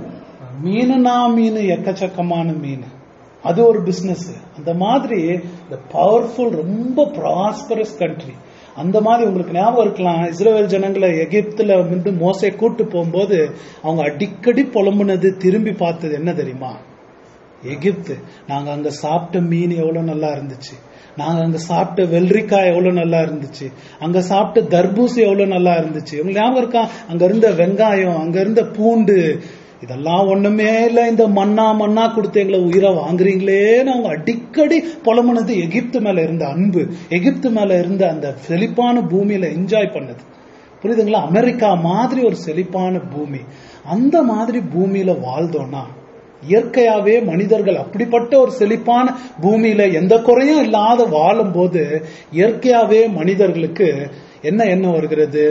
மீனுனா மீன் எக்கச்சக்கமான மீன் அது ஒரு பிசினஸ் அந்த மாதிரி இந்த பவர்ஃபுல் ரொம்ப ப்ராஸ்பரஸ் கண்ட்ரி அந்த மாதிரி உங்களுக்கு ஞாபகம் இருக்கலாம் இஸ்ரேல் ஜனங்களை எகிப்துல வந்து மோசை கூட்டு போகும்போது அவங்க அடிக்கடி புலம்புனது திரும்பி பார்த்தது என்ன தெரியுமா எகிப்து நாங்க அங்க சாப்பிட்ட மீன் எவ்வளவு நல்லா இருந்துச்சு நாங்க அங்க சாப்பிட்ட வெள்ளரிக்காய் எவ்வளவு நல்லா இருந்துச்சு அங்க சாப்பிட்ட தர்பூசி எவ்வளவு நல்லா இருந்துச்சு உங்களுக்கு ஞாபகம் இருக்கா அங்க இருந்த வெங்காயம் அங்க இருந்த பூண்டு இதெல்லாம் ஒண்ணுமே இல்ல இந்த மண்ணா மண்ணா கொடுத்து எங்களை உயிரை வாங்குறீங்களேன்னு அவங்க அடிக்கடி புலம்புனது எகிப்து மேல இருந்த அன்பு எகிப்து மேல இருந்த அந்த செழிப்பான பூமியில என்ஜாய் பண்ணது புரியுதுங்களா அமெரிக்கா மாதிரி ஒரு செழிப்பான பூமி அந்த மாதிரி பூமியில வாழ்ந்தோம்னா இயற்கையாவே மனிதர்கள் அப்படிப்பட்ட ஒரு செழிப்பான பூமியில எந்த குறையும் இல்லாத வாழும் போது இயற்கையாவே மனிதர்களுக்கு என்ன எண்ணம் வருகிறது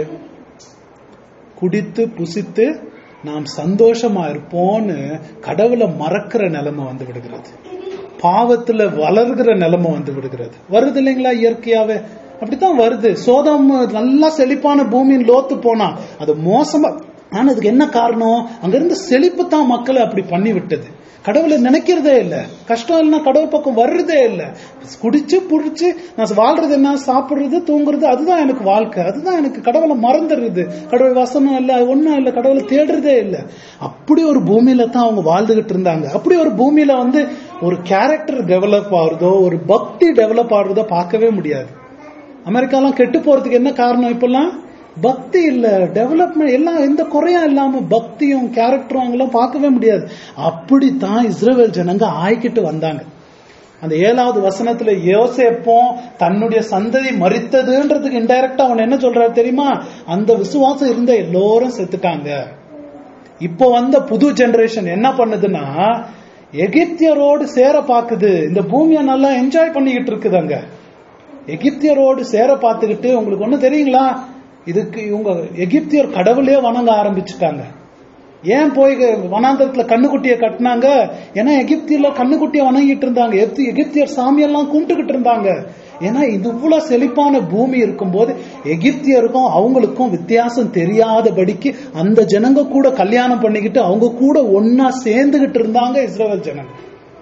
குடித்து புசித்து நாம் சந்தோஷமா இருப்போம்னு கடவுளை மறக்கிற நிலைமை வந்து விடுகிறது பாவத்துல வளர்கிற நிலைமை வந்து விடுகிறது வருது இல்லைங்களா இயற்கையாவே அப்படித்தான் வருது சோதம் நல்லா செழிப்பான பூமியின் லோத்து போனா அது மோசமா ஆனதுக்கு என்ன காரணம் அங்க இருந்து செழிப்பு தான் மக்களை அப்படி பண்ணி விட்டது கடவுளை நினைக்கிறதே இல்ல கஷ்டம் இல்லைன்னா கடவுள் பக்கம் வர்றதே இல்ல குடிச்சு புடிச்சு நான் வாழ்றது என்ன சாப்பிடுறது தூங்குறது அதுதான் எனக்கு வாழ்க்கை அதுதான் எனக்கு கடவுளை மறந்துடுறது கடவுள் வசனம் இல்ல ஒன்னும் இல்ல கடவுளை தேடுறதே இல்ல அப்படி ஒரு பூமியில தான் அவங்க வாழ்ந்துகிட்டு இருந்தாங்க அப்படி ஒரு பூமியில வந்து ஒரு கேரக்டர் டெவலப் ஆகுறதோ ஒரு பக்தி டெவலப் ஆகுறதோ பார்க்கவே முடியாது அமெரிக்காலாம் கெட்டு போறதுக்கு என்ன காரணம் இப்பெல்லாம் பக்தி இல்ல டெவலப்மெண்ட் எல்லாம் எந்த குறையும் இல்லாம பக்தியும் கேரக்டரும் அவங்களாம் பார்க்கவே முடியாது அப்படித்தான் இஸ்ரேல் ஜனங்க ஆய்கிட்டு வந்தாங்க அந்த ஏழாவது வசனத்துல யோசேப்பும் தன்னுடைய சந்ததி மறித்ததுன்றதுக்கு இன்டைரக்டா அவன் என்ன சொல்றாரு தெரியுமா அந்த விசுவாசம் இருந்த எல்லோரும் செத்துட்டாங்க இப்போ வந்த புது ஜெனரேஷன் என்ன பண்ணுதுன்னா எகிப்தியரோடு சேர பாக்குது இந்த பூமியை நல்லா என்ஜாய் பண்ணிக்கிட்டு இருக்குது அங்க எகிப்தியரோடு சேர பார்த்துக்கிட்டு உங்களுக்கு ஒண்ணு தெரியுங்களா இதுக்கு இவங்க எகிப்தியர் கடவுளே வணங்க ஆரம்பிச்சுட்டாங்க ஏன் போய் வனாந்தரத்துல கண்ணுக்குட்டியை கட்டினாங்க ஏன்னா எகிப்தியர்ல கண்ணுக்குட்டியை வணங்கிட்டு இருந்தாங்க எகிப்தி- எகிப்தியர் சாமியெல்லாம் கும்பிட்டுக்கிட்டு இருந்தாங்க ஏன்னா இது இவ்வளவு செழிப்பான பூமி இருக்கும்போது எகிப்தியருக்கும் அவங்களுக்கும் வித்தியாசம் தெரியாதபடிக்கு அந்த ஜனங்க கூட கல்யாணம் பண்ணிக்கிட்டு அவங்க கூட ஒன்னா சேர்ந்துகிட்டு இருந்தாங்க இஸ்ரேல் ஜனங்க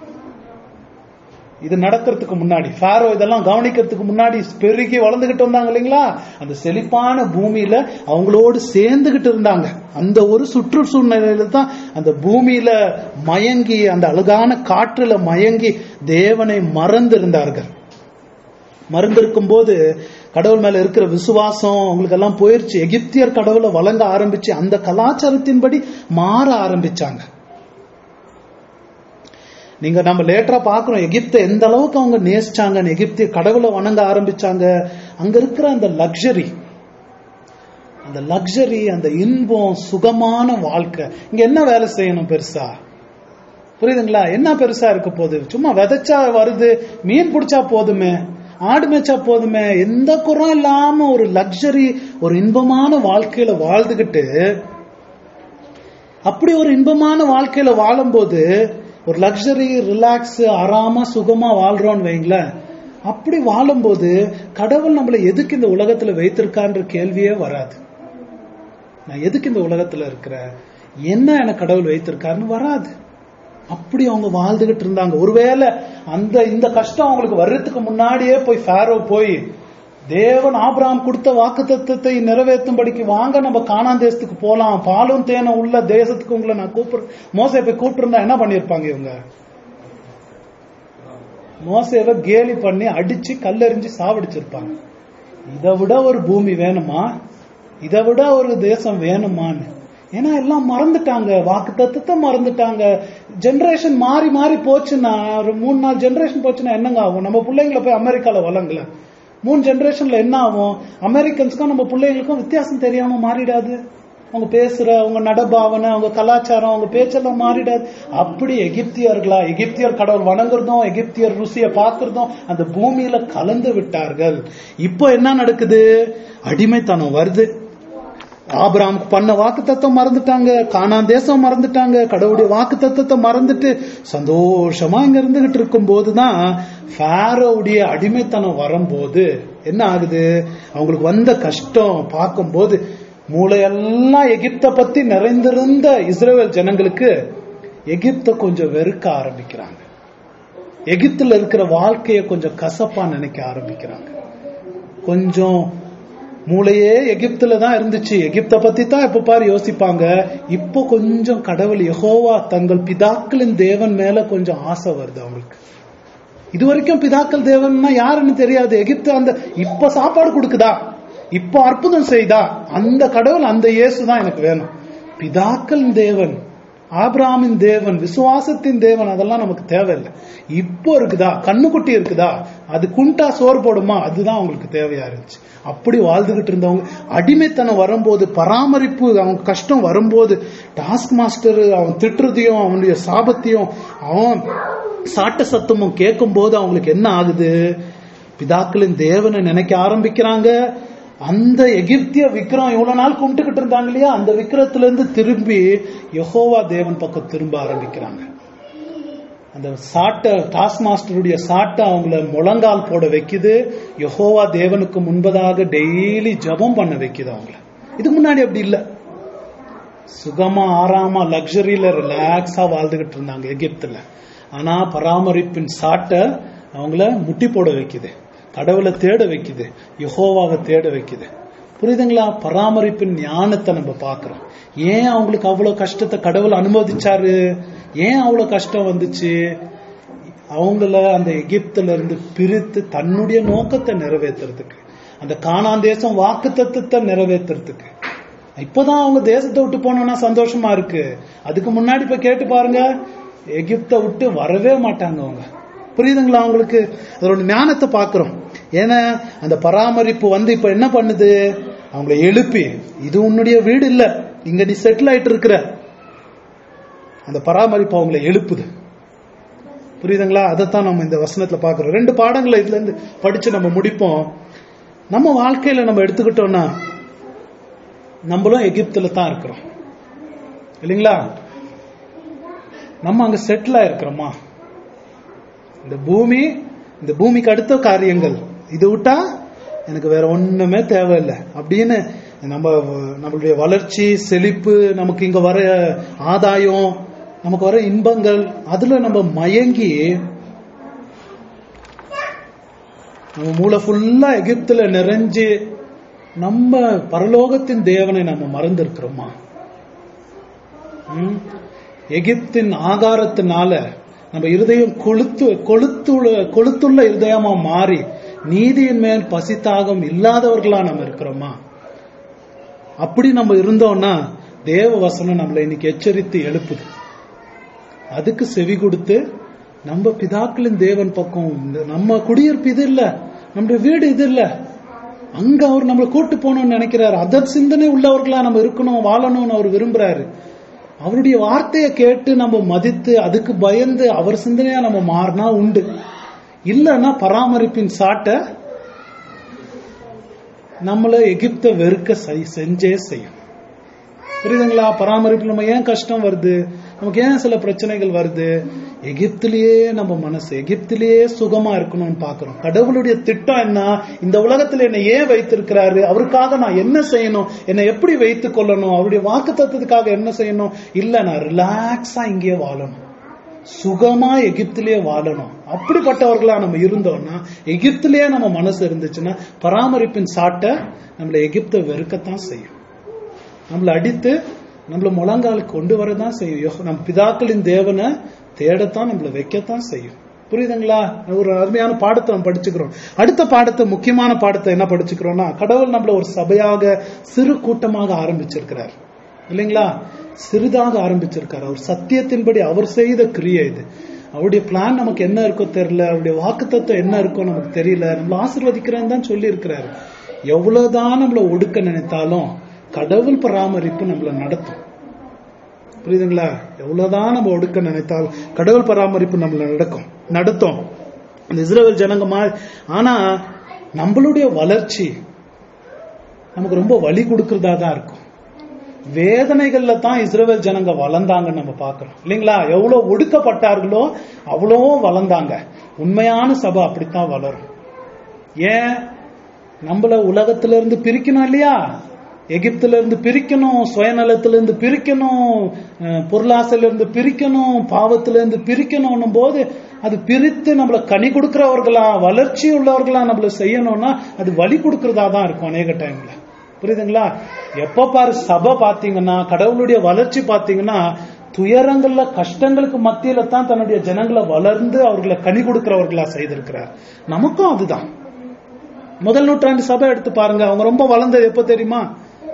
இது நடக்கிறதுக்கு முன்னாடி ஃபாரோ இதெல்லாம் கவனிக்கிறதுக்கு முன்னாடி பெருகி வளர்ந்துகிட்டு வந்தாங்க இல்லைங்களா அந்த செழிப்பான பூமியில அவங்களோடு சேர்ந்துகிட்டு இருந்தாங்க அந்த ஒரு சுற்று சூழ்நிலையில தான் அந்த பூமியில மயங்கி அந்த அழகான காற்றுல மயங்கி தேவனை மறந்து இருந்தார்கள் மறந்திருக்கும் போது கடவுள் மேல இருக்கிற விசுவாசம் அவங்களுக்கு எல்லாம் போயிருச்சு எகிப்தியர் கடவுளை வழங்க ஆரம்பிச்சு அந்த கலாச்சாரத்தின்படி மாற ஆரம்பிச்சாங்க நீங்க நம்ம லேட்டரா பாக்குறோம் எகிப்தை எந்த அளவுக்கு அவங்க நேசிச்சாங்கன்னு எகிப்திய கடவுளை வணங்க ஆரம்பிச்சாங்க அங்க இருக்கிற அந்த லக்ஸரி அந்த லக்ஸரி அந்த இன்பம் சுகமான வாழ்க்கை இங்க என்ன வேலை செய்யணும் பெருசா புரியுதுங்களா என்ன பெருசா இருக்க போகுது சும்மா விதைச்சா வருது மீன் பிடிச்சா போதுமே ஆடு மேய்ச்சா போதுமே எந்த குறம் இல்லாம ஒரு லக்ஸரி ஒரு இன்பமான வாழ்க்கையில வாழ்ந்துகிட்டு அப்படி ஒரு இன்பமான வாழ்க்கையில வாழும்போது ஒரு லக்ஸரி ரிலாக்ஸ் ஆறாம சுகமா வாழ்றோம்னு வைங்களேன் அப்படி வாழும்போது கடவுள் நம்மளை எதுக்கு இந்த உலகத்துல வைத்திருக்கான்ற கேள்வியே வராது நான் எதுக்கு இந்த உலகத்துல இருக்கிறேன் என்ன எனக்கு கடவுள் வைத்திருக்காருன்னு வராது அப்படி அவங்க வாழ்ந்துகிட்டு இருந்தாங்க ஒருவேளை அந்த இந்த கஷ்டம் அவங்களுக்கு வர்றதுக்கு முன்னாடியே போய் ஃபேரோ போய் தேவன் ஆபிரகாம் கொடுத்த வாக்கு தத்துவத்தை நிறைவேற்றும்படிக்கு வாங்க நம்ம காணான் தேசத்துக்கு போலாம் பாலும் தேனும் உள்ள தேசத்துக்கு உங்களை நான் கூப்பிடுறேன் மோசை போய் கூப்பிட்டு என்ன பண்ணிருப்பாங்க இவங்க மோசையவை கேலி பண்ணி அடிச்சு கல்லெறிஞ்சு சாவடிச்சிருப்பாங்க இதை விட ஒரு பூமி வேணுமா இதை விட ஒரு தேசம் வேணுமான்னு ஏன்னா எல்லாம் மறந்துட்டாங்க வாக்கு தத்துவத்தை மறந்துட்டாங்க ஜெனரேஷன் மாறி மாறி போச்சுன்னா ஒரு மூணு நாலு ஜெனரேஷன் போச்சுன்னா என்னங்க ஆகும் நம்ம பிள்ளைங்களை போய் அமெரிக்கால வளங்கல மூணு ஜெனரேஷன்ல என்ன ஆகும் அமெரிக்கன்ஸ்க்கும் நம்ம பிள்ளைங்களுக்கும் வித்தியாசம் தெரியாம மாறிடாது அவங்க பேசுற அவங்க நடபாவனை அவங்க கலாச்சாரம் அவங்க பேச்செல்லாம் மாறிடாது அப்படி எகிப்தியர்களா எகிப்தியர் கடவுள் வணங்குறதும் எகிப்தியர் ருசியை பார்க்கறதும் அந்த பூமியில கலந்து விட்டார்கள் இப்போ என்ன நடக்குது அடிமைத்தனம் வருது ஆபிராமுக்கு பண்ண வாக்கு தத்துவம் மறந்துட்டாங்க காணான் தேசம் மறந்துட்டாங்க கடவுளுடைய வாக்கு தத்துவத்தை மறந்துட்டு சந்தோஷமா இங்க இருந்துகிட்டு இருக்கும் போதுதான் ஃபாரோவுடைய அடிமைத்தனம் வரும்போது என்ன ஆகுது அவங்களுக்கு வந்த கஷ்டம் பார்க்கும்போது மூளையெல்லாம் எகிப்த பத்தி நிறைந்திருந்த இஸ்ரேல் ஜனங்களுக்கு எகிப்த கொஞ்சம் வெறுக்க ஆரம்பிக்கிறாங்க எகிப்துல இருக்கிற வாழ்க்கைய கொஞ்சம் கசப்பா நினைக்க ஆரம்பிக்கிறாங்க கொஞ்சம் மூளையே எகிப்துல தான் இருந்துச்சு எகிப்த பத்தி தான் எப்ப பாரு யோசிப்பாங்க இப்போ கொஞ்சம் கடவுள் யெகோவா தங்கள் பிதாக்களின் தேவன் மேல கொஞ்சம் ஆசை வருது அவங்களுக்கு இது வரைக்கும் பிதாக்கள் தேவன்னா யாருன்னு தெரியாது எகிப்து அந்த இப்ப சாப்பாடு கொடுக்குதா இப்ப அற்புதம் செய்தா அந்த கடவுள் அந்த இயேசு தான் எனக்கு வேணும் பிதாக்கள் தேவன் ஆபிராமின் தேவன் விசுவாசத்தின் தேவன் அதெல்லாம் நமக்கு தேவையில்லை இப்போ இருக்குதா கண்ணுக்குட்டி இருக்குதா அது குண்டா சோறு போடுமா அதுதான் அவங்களுக்கு தேவையா இருந்துச்சு அப்படி வாழ்ந்துகிட்டு இருந்தவங்க அடிமைத்தனம் வரும்போது பராமரிப்பு அவங்க கஷ்டம் வரும்போது டாஸ்க் மாஸ்டர் அவன் திட்டுறதையும் அவனுடைய சாபத்தையும் அவன் சாட்ட சத்தமும் கேட்கும் போது அவங்களுக்கு என்ன ஆகுது பிதாக்களின் தேவனை நினைக்க ஆரம்பிக்கிறாங்க அந்த எகிப்திய விக்கிரம் இவ்வளவு நாள் கும்பிட்டுக்கிட்டு இருந்தாங்க இல்லையா அந்த விக்கிரத்துல இருந்து திரும்பி யெகோவா தேவன் பக்கம் திரும்ப ஆரம்பிக்கிறாங்க அந்த சாட்ட டாஸ்க் மாஸ்டருடைய சாட்டை அவங்கள முழங்கால் போட வைக்குது யெகோவா தேவனுக்கு முன்பதாக டெய்லி ஜெபம் பண்ண வைக்குது அவங்கள இதுக்கு முன்னாடி அப்படி இல்ல சுகமா ஆறாம லக்ஸரியில ரிலாக்ஸா வாழ்ந்துகிட்டு இருந்தாங்க எகிப்துல ஆனா பராமரிப்பின் சாட்டை அவங்கள முட்டி போட வைக்குது கடவுளை தேட வைக்குது யெகோவாவை தேட வைக்குது புரியுதுங்களா பராமரிப்பின் ஞானத்தை நம்ம பார்க்கிறோம் ஏன் அவங்களுக்கு அவ்வளவு கஷ்டத்தை கடவுள் அனுமதிச்சாரு ஏன் அவ்வளவு கஷ்டம் வந்துச்சு அவங்கள அந்த எகிப்துல இருந்து பிரித்து தன்னுடைய நோக்கத்தை நிறைவேற்றுறதுக்கு அந்த கானான் தேசம் வாக்கு தத்துவத்தை நிறைவேற்றுறதுக்கு இப்பதான் அவங்க தேசத்தை விட்டு போனோம்னா சந்தோஷமா இருக்கு அதுக்கு முன்னாடி இப்ப கேட்டு பாருங்க எகிப்தை விட்டு வரவே மாட்டாங்க அவங்க புரியுதுங்களா அவங்களுக்கு அதோட ஞானத்தை பாக்குறோம் ஏன்னா அந்த பராமரிப்பு வந்து இப்ப என்ன பண்ணுது அவங்கள எழுப்பி இது உன்னுடைய வீடு இல்ல இங்க நீ செட்டில் ஆயிட்டு இருக்கிற அந்த பராமரிப்பு அவங்கள எழுப்புது புரியுதுங்களா அதைத்தான் நம்ம இந்த வசனத்துல பாக்குறோம் ரெண்டு பாடங்களை இதுல இருந்து படிச்சு நம்ம முடிப்போம் நம்ம வாழ்க்கையில நம்ம எடுத்துக்கிட்டோம்னா நம்மளும் எகிப்துல தான் இருக்கிறோம் இல்லைங்களா நம்ம அங்க செட்டில் ஆயிருக்கிறோமா இந்த பூமி இந்த பூமிக்கு அடுத்த காரியங்கள் இது விட்டா எனக்கு வேற ஒண்ணுமே தேவையில்லை அப்படின்னு நம்ம நம்மளுடைய வளர்ச்சி செழிப்பு நமக்கு இங்க வர ஆதாயம் நமக்கு வர இன்பங்கள் அதுல நம்ம மயங்கி நம்ம மூளை ஃபுல்லா எகிப்துல நிறைஞ்சு நம்ம பரலோகத்தின் தேவனை நம்ம மறந்து இருக்கிறோமா எகிப்தின் ஆகாரத்தினால நம்ம இருதயம் கொளுத்து கொளுத்துள்ள கொளுத்துள்ள இருதயமா மாறி நீதியின் மேல் பசித்தாகம் இல்லாதவர்களா நம்ம இருக்கிறோமா அப்படி நம்ம இருந்தோம்னா தேவ வசனம் நம்மளை இன்னைக்கு எச்சரித்து எழுப்புது அதுக்கு செவி கொடுத்து நம்ம பிதாக்களின் தேவன் பக்கம் இந்த நம்ம குடியிருப்பு இது இல்ல நம்முடைய வீடு இது இல்ல அங்க அவர் நம்மளை கூட்டு போகணும்னு நினைக்கிறாரு அதர் சிந்தனை உள்ளவர்களா நம்ம இருக்கணும் வாழணும்னு அவர் விரும்புறாரு அவருடைய வார்த்தையை கேட்டு நம்ம மதித்து அதுக்கு பயந்து அவர் சிந்தனையா நம்ம மாறினா உண்டு இல்லைன்னா பராமரிப்பின் சாட்டை நம்மள எகிப்த வெறுக்க செஞ்சே செய்யும் புரியுதுங்களா பராமரிப்பு நம்ம ஏன் கஷ்டம் வருது நமக்கு ஏன் சில பிரச்சனைகள் வருது எகிப்திலேயே நம்ம மனசு எகிப்திலேயே சுகமா இருக்கணும்னு பாக்குறோம் கடவுளுடைய திட்டம் என்ன இந்த உலகத்துல என்னை ஏன் வைத்திருக்கிறாரு அவருக்காக நான் என்ன செய்யணும் என்னை எப்படி வைத்துக் கொள்ளணும் அவருடைய வாக்கு தத்துவத்துக்காக என்ன செய்யணும் இல்ல நான் ரிலாக்ஸா இங்கேயே வாழணும் சுகமா எகிப்திலேயே வாழணும் அப்படிப்பட்டவர்களா நம்ம இருந்தோம்னா எகிப்திலேயே நம்ம மனசு இருந்துச்சுன்னா பராமரிப்பின் சாட்டை நம்மளை எகிப்தை வெறுக்கத்தான் செய்யும் நம்மளை அடித்து நம்மள முழங்காலுக்கு கொண்டு வரதான் செய்யும் நம் பிதாக்களின் தேவனை தேடத்தான் நம்மளை வைக்கத்தான் செய்யும் புரியுதுங்களா ஒரு அருமையான பாடத்தை நம்ம படிச்சுக்கிறோம் அடுத்த பாடத்தை முக்கியமான பாடத்தை என்ன படிச்சுக்கிறோம்னா கடவுள் நம்மள ஒரு சபையாக சிறு கூட்டமாக ஆரம்பிச்சிருக்கிறார் இல்லைங்களா சிறிதாக ஆரம்பிச்சிருக்காரு அவர் சத்தியத்தின்படி அவர் செய்த கிரியை இது அவருடைய பிளான் நமக்கு என்ன இருக்கோ தெரியல அவருடைய வாக்கு தத்துவம் என்ன இருக்கோ நமக்கு தெரியல நம்மள ஆசீர்வதிக்கிறேன்னு தான் சொல்லி இருக்கிறாரு எவ்வளவுதான் நம்மள ஒடுக்க நினைத்தாலும் கடவுள் பராமரிப்பு நம்மள நடத்தும் புரியுதுங்களா எவ்வளவுதான் நம்ம ஒடுக்க நினைத்தாலும் கடவுள் பராமரிப்பு நம்மள நடக்கும் நடத்தும் இந்த இஸ்ரேல் ஜனங்க மாதிரி ஆனா நம்மளுடைய வளர்ச்சி நமக்கு ரொம்ப வழி கொடுக்கறதா தான் இருக்கும் வேதனைகள்ல தான் இஸ்ரேல் ஜனங்க வளர்ந்தாங்கன்னு நம்ம பாக்குறோம் இல்லைங்களா எவ்வளவு ஒடுக்கப்பட்டார்களோ அவ்வளோ வளர்ந்தாங்க உண்மையான சபை அப்படித்தான் வளரும் ஏன் நம்மள உலகத்துல இருந்து பிரிக்கணும் இல்லையா எகிப்துல இருந்து பிரிக்கணும் சுயநலத்துல இருந்து பிரிக்கணும் பொருளாசையில இருந்து பிரிக்கணும் பாவத்துல இருந்து பிரிக்கணும் போது அது பிரித்து நம்மள கனி கொடுக்கிறவர்களா வளர்ச்சி உள்ளவர்களா நம்மள செய்யணும்னா அது வழி கொடுக்கறதா தான் இருக்கும் அநேக டைம்ல புரியுதுங்களா எப்ப பாரு சபை பாத்தீங்கன்னா கடவுளுடைய வளர்ச்சி பாத்தீங்கன்னா துயரங்கள்ல கஷ்டங்களுக்கு மத்தியில தான் தன்னுடைய ஜனங்களை வளர்ந்து அவர்களை கனி கொடுக்கிறவர்களா செய்திருக்கிறார் நமக்கும் அதுதான் முதல் நூற்றாண்டு சபை எடுத்து பாருங்க அவங்க ரொம்ப வளர்ந்தது எப்ப தெரியுமா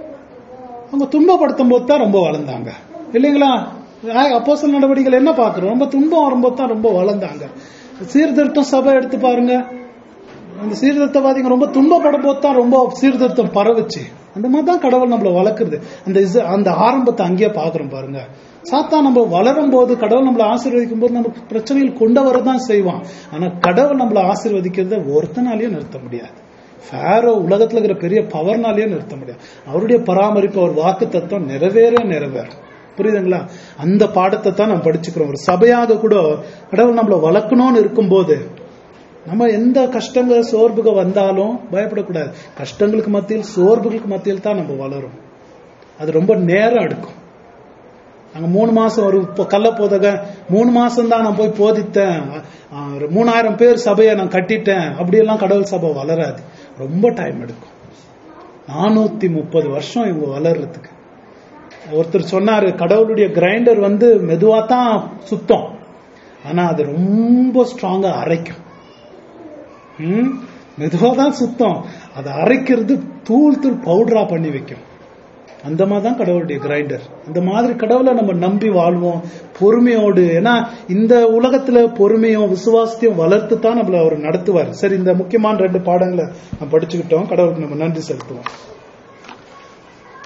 அவங்க துன்பப்படுத்தும் போது தான் ரொம்ப வளர்ந்தாங்க இல்லைங்களா அப்போசல் நடவடிக்கைகள் என்ன பாக்குறோம் ரொம்ப துன்பம் வரும்போது தான் ரொம்ப வளர்ந்தாங்க சீர்திருத்தம் சபை எடுத்து பாருங்க அந்த சீர்திருத்தவாதிங்க ரொம்ப துன்பப்படும் போது தான் ரொம்ப சீர்திருத்தம் பரவுச்சு அந்த மாதிரி தான் கடவுள் நம்மள வளர்க்குறது அந்த அந்த ஆரம்பத்தை அங்கேயே பாக்குறோம் பாருங்க சாத்தா நம்ம வளரும் போது கடவுள் நம்மளை ஆசீர்வதிக்கும் போது நமக்கு பிரச்சனைகள் கொண்டு வரதான் செய்வான் ஆனா கடவுள் நம்மளை ஆசீர்வதிக்கிறத ஒருத்தனாலேயும் நிறுத்த முடியாது ஃபேரோ உலகத்துல இருக்கிற பெரிய பவர்னாலேயே நிறுத்த முடியாது அவருடைய பராமரிப்பு அவர் வாக்கு தத்துவம் நிறைவேற நிறைவேறும் புரியுதுங்களா அந்த பாடத்தை தான் நம்ம படிச்சுக்கிறோம் ஒரு சபையாக கூட கடவுள் நம்மளை வளர்க்கணும்னு இருக்கும்போது நம்ம எந்த கஷ்டங்கள் சோர்வுகள் வந்தாலும் பயப்படக்கூடாது கஷ்டங்களுக்கு மத்தியில் சோர்வுகளுக்கு மத்தியில் தான் நம்ம வளரும் அது ரொம்ப நேரம் எடுக்கும் நாங்க மூணு மாசம் ஒரு கள்ள போதக மூணு மாசம் தான் நான் போய் போதித்தேன் மூணாயிரம் பேர் சபையை நான் கட்டிட்டேன் அப்படியெல்லாம் கடவுள் சபை வளராது ரொம்ப டைம் எடுக்கும் நானூத்தி முப்பது வருஷம் இவங்க வளர்றதுக்கு ஒருத்தர் சொன்னாரு கடவுளுடைய கிரைண்டர் வந்து மெதுவா தான் சுத்தம் ஆனா அது ரொம்ப ஸ்ட்ராங்கா அரைக்கும் மெதுவா தான் சுத்தம் அதை அரைக்கிறது தூள் தூள் பவுடரா பண்ணி வைக்கும் அந்த மாதிரி தான் கடவுளுடைய கிரைண்டர் இந்த மாதிரி கடவுளை நம்ம நம்பி வாழ்வோம் பொறுமையோடு ஏன்னா இந்த உலகத்துல பொறுமையும் விசுவாசத்தையும் வளர்த்து தான் நம்மள அவர் நடத்துவார் சரி இந்த முக்கியமான ரெண்டு பாடங்களை நம்ம படிச்சுக்கிட்டோம் கடவுளுக்கு நம்ம நன்றி செலுத்துவோம்